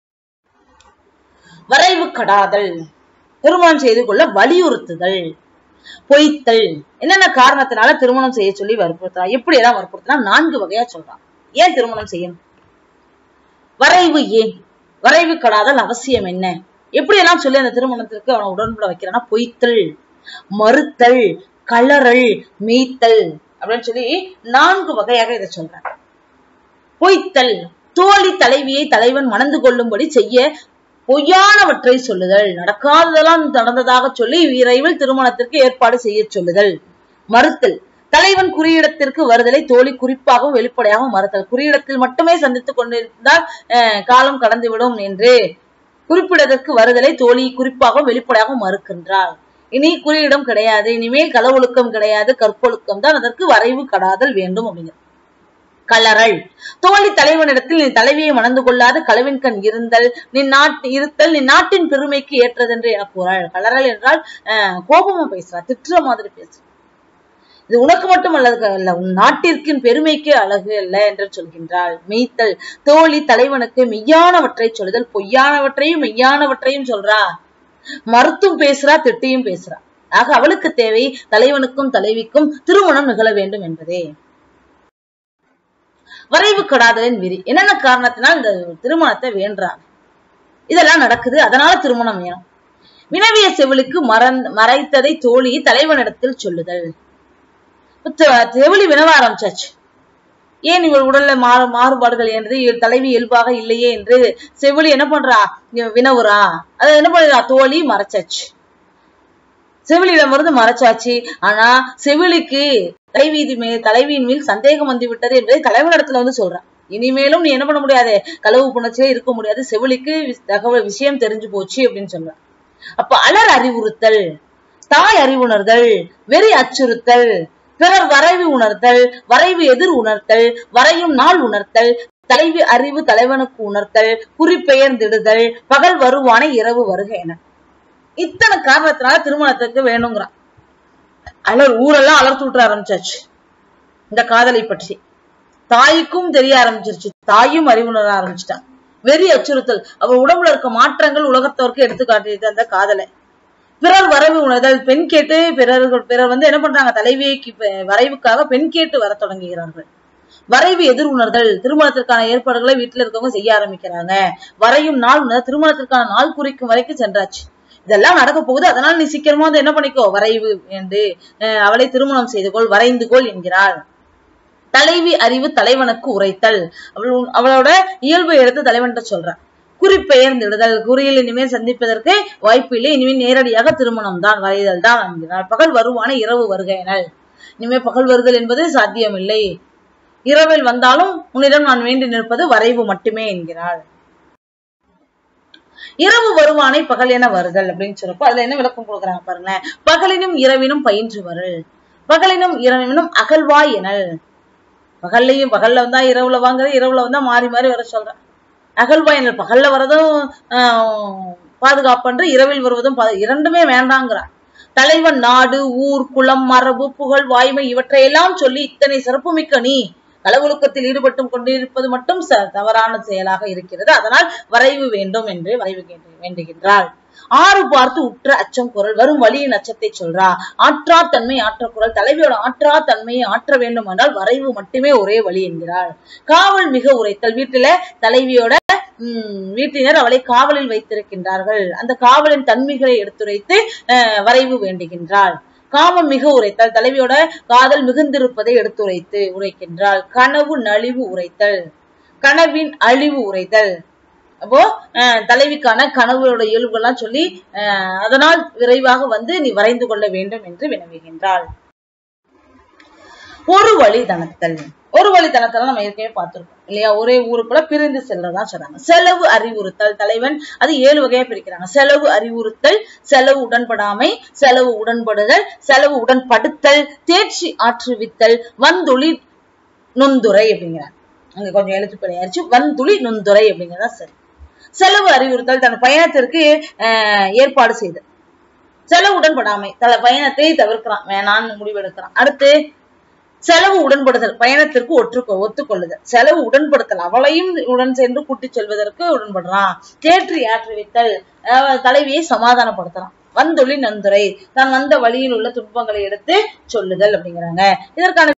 வரைவு கடாதல் திருமணம் செய்து கொள்ள வலியுறுத்துதல் பொய்த்தல் என்னென்ன காரணத்தினால திருமணம் செய்ய சொல்லி வற்புறுத்தா எப்படி எல்லாம் வற்புறுத்தினா நான்கு வகையா சொல்றான் ஏன் திருமணம் செய்யணும் வரைவு ஏன் வரைவு கடாதல் அவசியம் என்ன எப்படி எல்லாம் சொல்லி அந்த திருமணத்திற்கு அவனை உடன்பட வைக்கிறான்னா பொய்த்தல் மறுத்தல் கலறல் மீத்தல் அப்படின்னு சொல்லி நான்கு வகையாக இதை சொல்றான் பொய்த்தல் தோழி தலைவியை தலைவன் மணந்து கொள்ளும்படி செய்ய பொய்யானவற்றை சொல்லுதல் நடக்காததெல்லாம் நடந்ததாக சொல்லி விரைவில் திருமணத்திற்கு ஏற்பாடு செய்ய சொல்லுதல் மறுத்தல் தலைவன் குறியிடத்திற்கு வருதலை தோழி குறிப்பாகவும் வெளிப்படையாகவும் மறுத்தல் குறியிடத்தில் மட்டுமே சந்தித்துக் கொண்டிருந்தால் அஹ், காலம் கடந்துவிடும் என்று குறிப்பிடதற்கு வருதலை தோழி குறிப்பாகவும் வெளிப்படையாகவும் மறுக்கின்றாள் இனி குறியிடம் கிடையாது இனிமேல் களவொழுக்கம் கிடையாது கற்பொழுக்கம் தான் அதற்கு வரைவு கடாதல் வேண்டும் அப்படிங்கிறது கலறல் தோழி தலைவனிடத்தில் நீ தலைவியை மணந்து கொள்ளாது களவின் கண் இருந்தல் நீ நாட்டு இருத்தல் நீ நாட்டின் பெருமைக்கு ஏற்றதென்று என கூறாள் கலறல் என்றால் அஹ், கோபமா பேசுறா திட்டுற மாதிரி பேசுறா இது உனக்கு மட்டும் அல்லது அல்ல உன் நாட்டிற்கின் பெருமைக்கு அழகு அல்ல என்று சொல்கின்றாள் மெய்த்தல் தோழி தலைவனுக்கு மெய்யானவற்றை சொல்லுதல் பொய்யானவற்றையும் மெய்யானவற்றையும் சொல்றா மறுத்தும் பேசுறா திட்டியும் பேசுறா ஆக அவளுக்கு தேவை தலைவனுக்கும் தலைவிக்கும் திருமணம் நிகழ வேண்டும் என்பதே வரைவு கடாதலின் விதி என்னென்ன காரணத்தினால் இந்த திருமணத்தை வேண்டாங்க இதெல்லாம் நடக்குது அதனால திருமணம் வேணும் வினவிய செவிலுக்கு மறந் மறைத்ததை தோழி தலைவனிடத்தில் சொல்லுதல் த- செவிலி வினவ ஆரம்பிச்சாச்சு ஏன் இவள் உடல்ல மாறு மாறுபாடுகள் என்று இவள் தலைவி இயல்பாக இல்லையே என்று செவிலி என்ன பண்றா இவ வினவுறா அதை என்ன பண்றா தோழி மறைச்சாச்சு செவிலியிடம் இருந்து மறைச்சாச்சு ஆனா செவிலிக்கு தலைவி இது மே தலைவியின் மேல் சந்தேகம் வந்து விட்டது என்பதை தலைவனிடத்துல வந்து சொல்றான் இனிமேலும் நீ என்ன பண்ண முடியாது களவு புணர்ச்சியே இருக்க முடியாது செவிலிக்கு வி- தகவல் விஷயம் தெரிஞ்சு போச்சு அப்படின்னு சொல்றான் அப்ப அலர் அறிவுறுத்தல் தாய் அறிவுணர்தல் வெறி அச்சுறுத்தல் பிறர் வரைவு உணர்த்தல் வரைவு எதிர் உணர்த்தல் வரையும் நாள் உணர்த்தல் தலைவி அறிவு தலைவனுக்கு உணர்த்தல் குறிப்பெயர்ந்திடுதல் பகல் வருவானை இரவு வருக என இத்தனை காரணத்தினால திருமணத்துக்கு வேணுங்கிறான் அலர் ஊரெல்லாம் அலர்த்து விட்டுற ஆரம்பிச்சாச்சு இந்த காதலை பற்றி தாய்க்கும் தெரிய ஆரம்பிச்சிருச்சு தாயும் அறிவுணர ஆரம்பிச்சிட்டான் வெறி அச்சுறுத்தல் அவள் உடம்புல இருக்க மாற்றங்கள் உலகத்தவருக்கு எடுத்து காட்டியது அந்த காதலை பிறர் வரவு உணர்தல் பெண் கேட்டு பிறர்கள் பிறர் வந்து என்ன பண்றாங்க தலைவியைக்கு ப- வரைவுக்காக பெண் கேட்டு வர தொடங்குகிறார்கள் வரைவு எதிர் உணர்தல் திருமணத்திற்கான ஏற்பாடுகளை வீட்டுல இருக்கவங்க செய்ய ஆரம்பிக்கிறாங்க வரையும் நாள் உணர் திருமணத்திற்கான நாள் குறிக்கும் வரைக்கும் சென்றாச்சு இதெல்லாம் நடக்க போகுது அதனால நீ சீக்கிரமா வந்து என்ன பண்ணிக்கோ வரைவு என்று அஹ், அவளை திருமணம் செய்து கொள் வரைந்து கொள் என்கிறாள் தலைவி அறிவு தலைவனுக்கு உரைத்தல் அவள் உன்- அவளோட இயல்பை எடுத்து தலைவன்கிட்ட சொல்றான் குறிப்பெயர்ந்திடுதல் குறியில் இனிமேல் சந்திப்பதற்கு வாய்ப்பு இல்லை இனிமேல் நேரடியாக திருமணம் தான் வரைதல் தான் என்கிறார் பகல் வருவான இரவு வருகையினல் இனிமேல் பகல் வருதல் என்பது சாத்தியமில்லை இரவில் வந்தாலும் உன்னிடம் நான் வேண்டி நிற்பது வரைவு மட்டுமே என்கிறாள் இரவு வருவானை பகல் என வருதல் அப்படின்னு சொல்றப்போ அதுல என்ன விளக்கம் கொடுக்குறாங்க பாருங்களேன் பகலினும் இரவினும் பயின்று வருள் பகலினும் இரவினும் அகழ்வாய் எனல் பகல்லையும் பகல்ல வந்தா இரவுல வாங்குறது இரவுல வந்தா மாறி மாறி வர சொல்றேன் அகழ்வாய் எனல் பகல்ல வர்றதும் ஆஹ், பாதுகாப்பன்று இரவில் வருவதும் பா- இரண்டுமே வேண்டாங்கிறான் தலைவன் நாடு ஊர் குலம் மரபு புகழ் வாய்மை இவற்றையெல்லாம் சொல்லி இத்தனை சிறப்புமிக்க நீ களவொழுக்கத்தில் ஈடுபட்டும் கொண்டிருப்பது மட்டும் ச- தவறான செயலாக இருக்கிறது அதனால் வரைவு வேண்டும் என்று வரைவு கேட்டு வேண்டுகின்றாள் ஆறு பார்த்து உற்ற அச்சம் குரல் வரும் வழியின் அச்சத்தை சொல்றா ஆற்றா தன்மை ஆற்ற குரல் தலைவியோட ஆற்றா தன்மையை ஆற்ற வேண்டும் என்றால் வரைவு மட்டுமே ஒரே வழி என்கிறாள் காவல் மிக உரைத்தல் வீட்டுல தலைவியோட உம் வீட்டினர் அவளை காவலில் வைத்திருக்கின்றார்கள் அந்த காவலின் தன்மைகளை எடுத்துரைத்து அஹ், வரைவு வேண்டுகின்றாள் காமம் மிக உரைத்தல் தலைவியோட காதல் மிகுந்திருப்பதை எடுத்துரைத்து உரைக்கின்றாள் கனவு நலிவு உரைத்தல் கனவின் அழிவு உரைத்தல் அப்போ அஹ், தலைவிக்கான கனவுகளோட இயல்புகள்லாம் சொல்லி அஹ், அதனால் விரைவாக வந்து நீ வரைந்து கொள்ள வேண்டும் என்று வினவுகின்றாள் ஒரு வழி தனத்தல் ஒரு வழி தனத்தல் நம்ம ஏற்கனவே பார்த்திருக்கோம் இல்லையா ஒரே ஊருக்குள்ள பிரிந்து செல்றதா சொல்றாங்க செலவு அறிவுறுத்தல் தலைவன் அது ஏழு வகையா பிரிக்கிறாங்க செலவு அறிவுறுத்தல் செலவு உடன்படாமை செலவு உடன்படுதல் செலவு உடன்படுத்தல் தேர்ச்சி ஆற்றுவித்தல் வந்துளி நுண்துறை அப்படிங்கிறாங்க அங்க கொஞ்சம் எழுத்து பிழையாச்சு வந்துளி நுண்துறை அப்படிங்கிறதா சரி செலவு அறிவுறுத்தல் தன் பயணத்திற்கு அஹ், ஏற்பாடு செய்தல் செலவு உடன்படாமை தல பயணத்தை தவிர்க்கிறான் வேணான்னு முடிவெடுக்கிறான் அடுத்து செலவு உடன்படுதல் பயணத்திற்கு ஒற்றுக்கொ ஒத்துக்கொள்ளுதல் செலவு உடன்படுத்தல் அவளையும் உடன் சென்று கூட்டிச் செல்வதற்கு உடன்படுறான் தேற்றி ஆற்றுவித்தல் அஹ், தலைவியை சமாதானப்படுத்துறான் வந்தொழி நந்துரை தான் வந்த வழியில் உள்ள துன்பங்களை எடுத்து சொல்லுதல் அப்படிங்கிறாங்க இதற்கான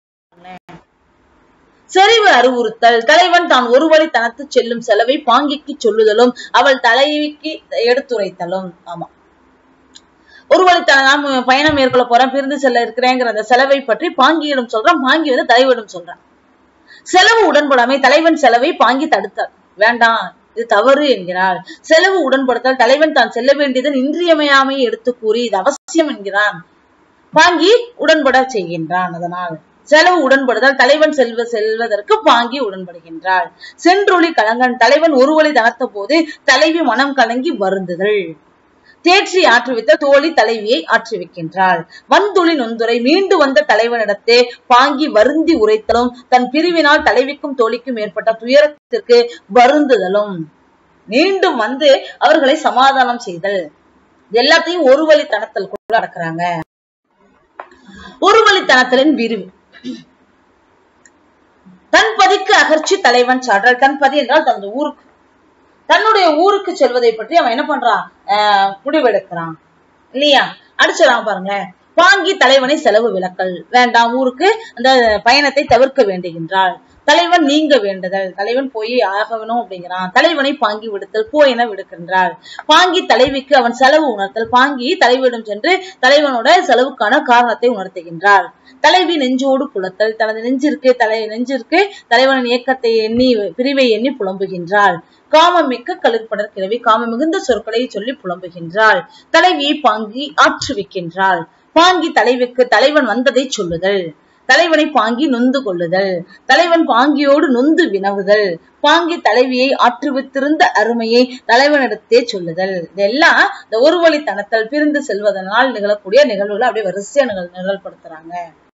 செறிவு அறிவுறுத்தல் தலைவன் தான் ஒரு வழி தனத்து செல்லும் செலவை பாங்கிக்கு சொல்லுதலும் அவள் தலைவிக்கு எடுத்துரைத்தலும் ஆமா ஒரு வழி த- நாம் பயணம் மேற்கொள்ள போறேன் பிரிந்து செல்ல இருக்கிறேங்கிற அந்த செலவை பற்றி பாங்கியிடம் சொல்றான் பாங்கி வந்து தலைவரிடம் சொல்றான் செலவு உடன்படாமை தலைவன் செலவை பாங்கி தடுத்தார் வேண்டாம் இது தவறு என்கிறாள் செலவு உடன்படுத்தல் தலைவன் தான் செல்ல வேண்டியதன் இன்றியமையாமையை எடுத்து கூறி இது அவசியம் என்கிறான் பாங்கி உடன்பட செய்கின்றான் அதனால் செலவு உடன்படுதல் தலைவன் செல்வ செல்வதற்கு பாங்கி உடன்படுகின்றாள் சென்றொளி கலங்கன் தலைவன் ஒரு வழி தனத்த போது தலைவி மனம் கலங்கி வருந்துதல் தேற்றி ஆற்றுவித்த தோழி தலைவியை ஆற்றுவிக்கின்றாள் வந்துளி நொந்துரை மீண்டு வந்த தலைவனிடத்தே பாங்கி வருந்தி உரைத்தலும் தன் பிரிவினால் தலைவிக்கும் தோழிக்கும் ஏற்பட்ட துயரத்திற்கு வருந்துதலும் மீண்டும் வந்து அவர்களை சமாதானம் செய்தல் இது எல்லாத்தையும் ஒரு வழி தனத்தலுக்குள்ள அடக்குறாங்க ஒரு வழித்தனத்தலின் விரிவு தன் பதிக்கு அகர்ச்சி தலைவன் சாற்றல் தன் பதி என்றால் தனது ஊருக்கு தன்னுடைய ஊருக்கு செல்வதை பற்றி அவன் என்ன பண்றான் ஆஹ் முடிவெடுக்கிறான் இல்லையா அடிச்சிடறான் பாருங்க வாங்கி தலைவனை செலவு விலக்கல் வேண்டாம் ஊருக்கு அந்த பயணத்தை தவிர்க்க வேண்டுகின்றாள் தலைவன் நீங்க வேண்டுதல் தலைவன் போய் ஆகணும் அப்படிங்கிறான் தலைவனை பாங்கி விடுத்தல் போ என விடுக்கின்றாள் பாங்கி தலைவிக்கு அவன் செலவு உணர்த்தல் பாங்கி தலைவியிடம் சென்று தலைவனோட செலவுக்கான காரணத்தை உணர்த்துகின்றாள் தலைவி நெஞ்சோடு புலத்தல் தனது நெஞ்சிற்கு தலை நெஞ்சிற்கு தலைவனின் இயக்கத்தை எண்ணி பிரிவை எண்ணி புலம்புகின்றாள் காமம் மிக்க கலிர்படர் கிழவி காமம் மிகுந்த சொற்களை சொல்லி புலம்புகின்றாள் தலைவியை பாங்கி ஆற்றுவிக்கின்றாள் பாங்கி தலைவிக்கு தலைவன் வந்ததை சொல்லுதல் தலைவனை பாங்கி நொந்து கொள்ளுதல் தலைவன் பாங்கியோடு நொந்து வினவுதல் பாங்கி தலைவியை ஆற்றுவித்திருந்த அருமையை தலைவனிடத்தே சொல்லுதல் இதெல்லாம் இந்த ஒரு வழித்தனத்தல் பிரிந்து செல்வதனால் நிகழக்கூடிய நிகழ்வுகளை அப்படியே வரிசையா நிகழ் நிகழ்படுத்துறாங்க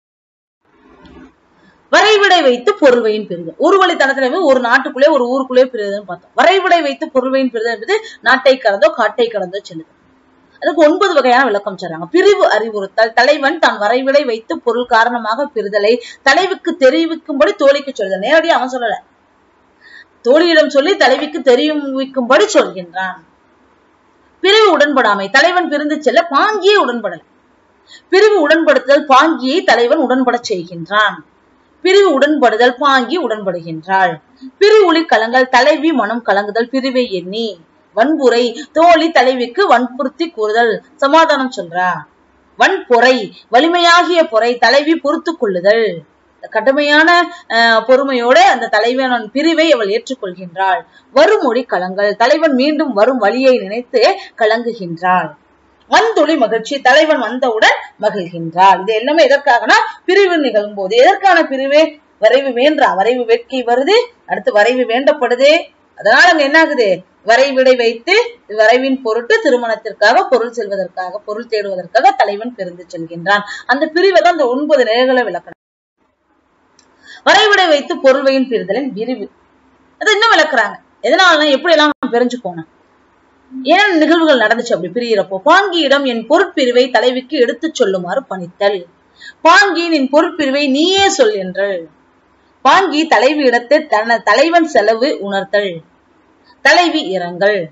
வரைவிடை வைத்து பொருள்வையின் பெறுதல் ஒரு வழித்தனத்துல ஒரு நாட்டுக்குள்ளே ஒரு ஊருக்குள்ளே பெறுதுன்னு பார்த்தோம் வரைவிடை வைத்து பொருள்வையின் பெறுதல் என்பது நாட்டை கடந்தோ காட்டை கடந்தோ செல்லுது அதுக்கு ஒன்பது வகையான விளக்கம் சொல்றாங்க பிரிவு அறிவுறுத்தல் தலைவன் தான் வரைவிடை வைத்து பொருள் காரணமாக பெறுதலை தலைவிக்கு தெரிவிக்கும்படி தோழிக்கு சொல்லுதல் நேரடியாக அவன் சொல்லல தோழியிடம் சொல்லி தலைவிக்கு தெரிவிக்கும்படி சொல்கின்றான் பிரிவு உடன்படாமை தலைவன் பிரிந்து செல்ல பாங்கியே உடன்படல பிரிவு உடன்படுத்துதல் பாங்கியை தலைவன் உடன்படச் செய்கின்றான் பிரிவு உடன்படுதல் பாங்கி உடன்படுகின்றாள் பிரிவுளி கலங்கல் தலைவி மனம் கலங்குதல் பிரிவை எண்ணி வன்புரை தோழி தலைவிக்கு வன்புறுத்தி கூறுதல் சமாதானம் சொல்றா வன்பொறை வலிமையாகிய பொறை தலைவி பொறுத்து கொள்ளுதல் கடுமையான அஹ், பொறுமையோட அந்த தலைவன் பிரிவை அவள் ஏற்றுக்கொள்கின்றாள் வருமொழி கலங்கல் தலைவன் மீண்டும் வரும் வழியை நினைத்து கலங்குகின்றாள் வந்தொளி மகிழ்ச்சி தலைவன் வந்தவுடன் மகிழ்கின்றாள் இது எல்லாமே எதற்காகனா பிரிவு நிகழும் போது எதற்கான பிரிவு வரைவு வேண்டா வரைவு வேட்கை வருது அடுத்து வரைவு வேண்டப்படுது அதனால அங்க என்ன ஆகுது வரைவிடை வைத்து வரைவின் பொருட்டு திருமணத்திற்காக பொருள் செல்வதற்காக பொருள் தேடுவதற்காக தலைவன் பிரிந்து செல்கின்றான் அந்த பிரிவை தான் அந்த ஒன்பது நிலைகளை விளக்கணும் வரைவிடை வைத்து பொருள்வையின் பிரிதலின் விரிவு அது இன்னும் விளக்குறாங்க எதனால எப்படி எல்லாம் பிரிஞ்சு போனேன் ஏன் நிகழ்வுகள் நடந்துச்சு அப்படி பிரியறப்போ பாங்கியிடம் என் பொருட்பிரிவை தலைவிக்கு எடுத்துச் சொல்லுமாறு பணித்தல் பாங்கியின் என் பொருட்பிரிவை நீயே சொல் என்றல் பாங்கி தலைவி இடத்து தன தலைவன் செலவு உணர்த்தல் தலைவி இரங்கல்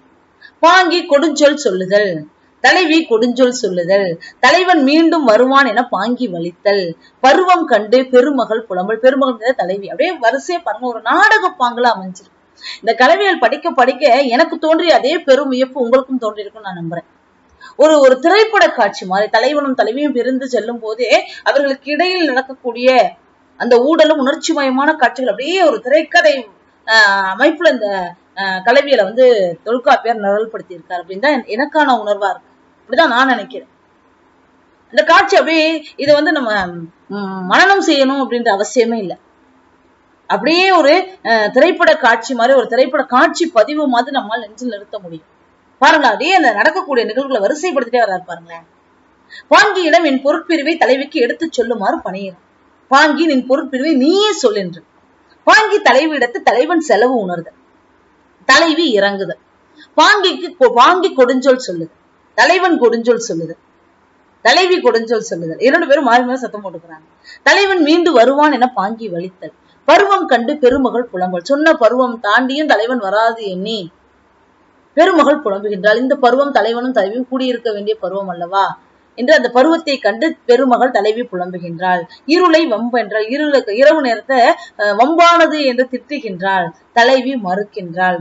பாங்கி கொடுஞ்சொல் சொல்லுதல் தலைவி கொடுஞ்சொல் சொல்லுதல் தலைவன் மீண்டும் வருவான் என பாங்கி வலித்தல் பருவம் கண்டு பெருமகள் புலம்பல் பெருமகள் தலைவி அப்படியே வரிசையா பாருங்க ஒரு நாடக பாங்குல அமைஞ்சிருக்கு இந்த கலவியல் படிக்க படிக்க எனக்கு தோன்றிய அதே பெரும் வியப்பு உங்களுக்கும் தோன்றியிருக்கும் நான் நம்புறேன் ஒரு ஒரு திரைப்பட காட்சி மாதிரி தலைவனும் தலைவியும் பிரிந்து செல்லும் போதே அவர்களுக்கு இடையில் நடக்கக்கூடிய அந்த ஊடலும் உணர்ச்சி மயமான காட்சிகள் அப்படியே ஒரு திரைக்கதை ஆஹ் அமைப்புல இந்த ஆஹ் கலவியலை வந்து தொல்காப்பியர் நிரல்படுத்தி இருக்காரு அப்படின்னு தான் எனக்கான உணர்வா இருக்கு அப்படிதான் நான் நினைக்கிறேன் இந்த காட்சி அப்படியே இதை வந்து நம்ம ம், மனனம் செய்யணும் அப்படின்ற அவசியமே இல்லை அப்படியே ஒரு அஹ், திரைப்பட காட்சி மாதிரி ஒரு திரைப்பட காட்சி பதிவு மாதிரி நம்மால் நெஞ்சில் நிறுத்த முடியும் பாருங்க அப்படியே அந்த நடக்கக்கூடிய நிகழ்வுகளை வரிசைப்படுத்திட்டே வர்றாரு பாருங்களேன் பாங்கியிடம் என் பொருட்பிரிவை தலைவிக்கு எடுத்துச் சொல்லுமாறு பணியிறான் பாங்கி நின் பொருட்பிரிவை நீயே சொல் என்று பாங்கி தலைவியிடத்து தலைவன் செலவு உணர்தல் தலைவி இறங்குதல் பாங்கிக்கு கொ- பாங்கி கொடுஞ்சொல் சொல்லுது தலைவன் கொடுஞ்சொல் சொல்லுது தலைவி கொடுஞ்சொல் சொல்லுதல் இரண்டு பேரும் மாறி மாறி சத்தம் போட்டுக்கிறாங்க தலைவன் மீண்டு வருவான் என பாங்கி வலித்தல் பருவம் கண்டு பெருமகள் புலம்பல் சொன்ன பருவம் தாண்டியும் தலைவன் வராது எண்ணி பெருமகள் புலம்புகின்றாள் இந்த பருவம் தலைவனும் தலைவியும் கூடியிருக்க வேண்டிய பருவம் அல்லவா என்று அந்த பருவத்தை கண்டு பெருமகள் தலைவி புலம்புகின்றாள் இருளை வம்பென்றாள் இருளுக்கு இரவு நேரத்தை அஹ், வம்பானது என்று திட்டுகின்றாள் தலைவி மறுக்கின்றாள்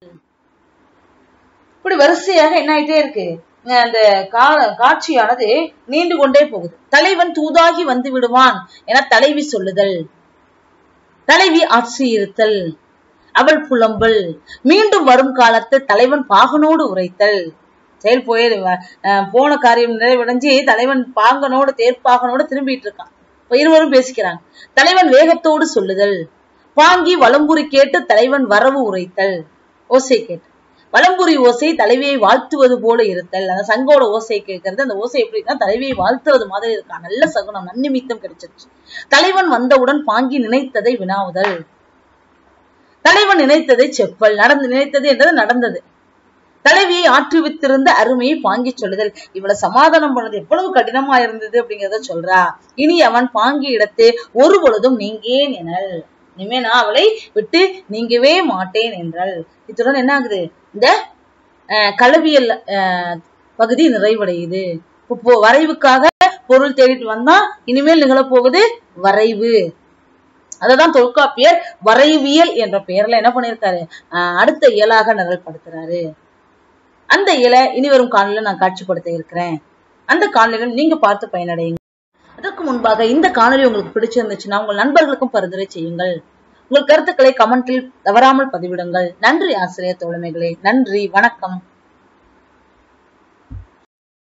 இப்படி வரிசையாக என்ன ஆயிட்டே இருக்கு அஹ் அந்த கா- காட்சியானது நீண்டு கொண்டே போகுது தலைவன் தூதாகி வந்து விடுவான் என தலைவி சொல்லுதல் தலைவி ஆட்சி இருத்தல் அவள் புலம்பல் மீண்டும் வரும் காலத்து தலைவன் பாகனோடு உரைத்தல் செயல் போய் அஹ் போன காரியம் நிறைவடைஞ்சு தலைவன் பாங்கனோடு தேர்ப்பாகனோடு திரும்பிட்டு இருக்கான் இப்ப இருவரும் பேசிக்கிறாங்க தலைவன் வேகத்தோடு சொல்லுதல் பாங்கி வலம்புரி கேட்டு தலைவன் வரவு உரைத்தல் ஓசை கேட்டு வலம்புரி ஓசை தலைவியை வாழ்த்துவது போல இருத்தல் அந்த சங்கோட ஓசை கேட்கறது அந்த ஓசை எப்படின்னா தலைவியை வாழ்த்துறது மாதிரி இருக்கா நல்ல சகுனம் நன்னிமித்தம் கிடைச்சிருச்சு தலைவன் வந்தவுடன் பாங்கி நினைத்ததை வினாவுதல் தலைவன் நினைத்ததை செப்பல் நடந்து நினைத்தது என்றது நடந்தது தலைவியை ஆற்றுவித்திருந்த அருமையை பாங்கி சொல்லுதல் இவளை சமாதானம் பண்ணது எவ்வளவு கடினமா இருந்தது அப்படிங்கறத சொல்றா இனி அவன் பாங்கி இடத்து ஒரு பொழுதும் நீங்கேன் எனல் இனிமே நான் அவளை விட்டு நீங்கவே மாட்டேன் என்றாள் இத்துடன் என்ன ஆகுது இந்த அஹ், களவியல் அஹ், பகுதி நிறைவடையுது இப்போ வரைவுக்காக பொருள் தேடிட்டு வந்தா இனிமேல் நிகழப்போவது வரைவு அததான் தொல்காப்பியர் வரைவியல் என்ற பெயர்ல என்ன பண்ணிருக்காரு அஹ், அடுத்த இயலாக நிரல்படுத்துறாரு அந்த இயலை இனி வரும் காணொலியில நான் காட்சிப்படுத்த இருக்கிறேன் அந்த காணொலிகள் நீங்க பார்த்து பயனடையுங்க அதற்கு முன்பாக இந்த காணொலி உங்களுக்கு பிடிச்சிருந்துச்சுன்னா உங்கள் நண்பர்களுக்கும் பரிந்துரை செய்யுங்கள் உங்கள் கருத்துக்களை கமெண்டில் தவறாமல் பதிவிடுங்கள் நன்றி ஆசிரியர் தோழமைகளே நன்றி வணக்கம்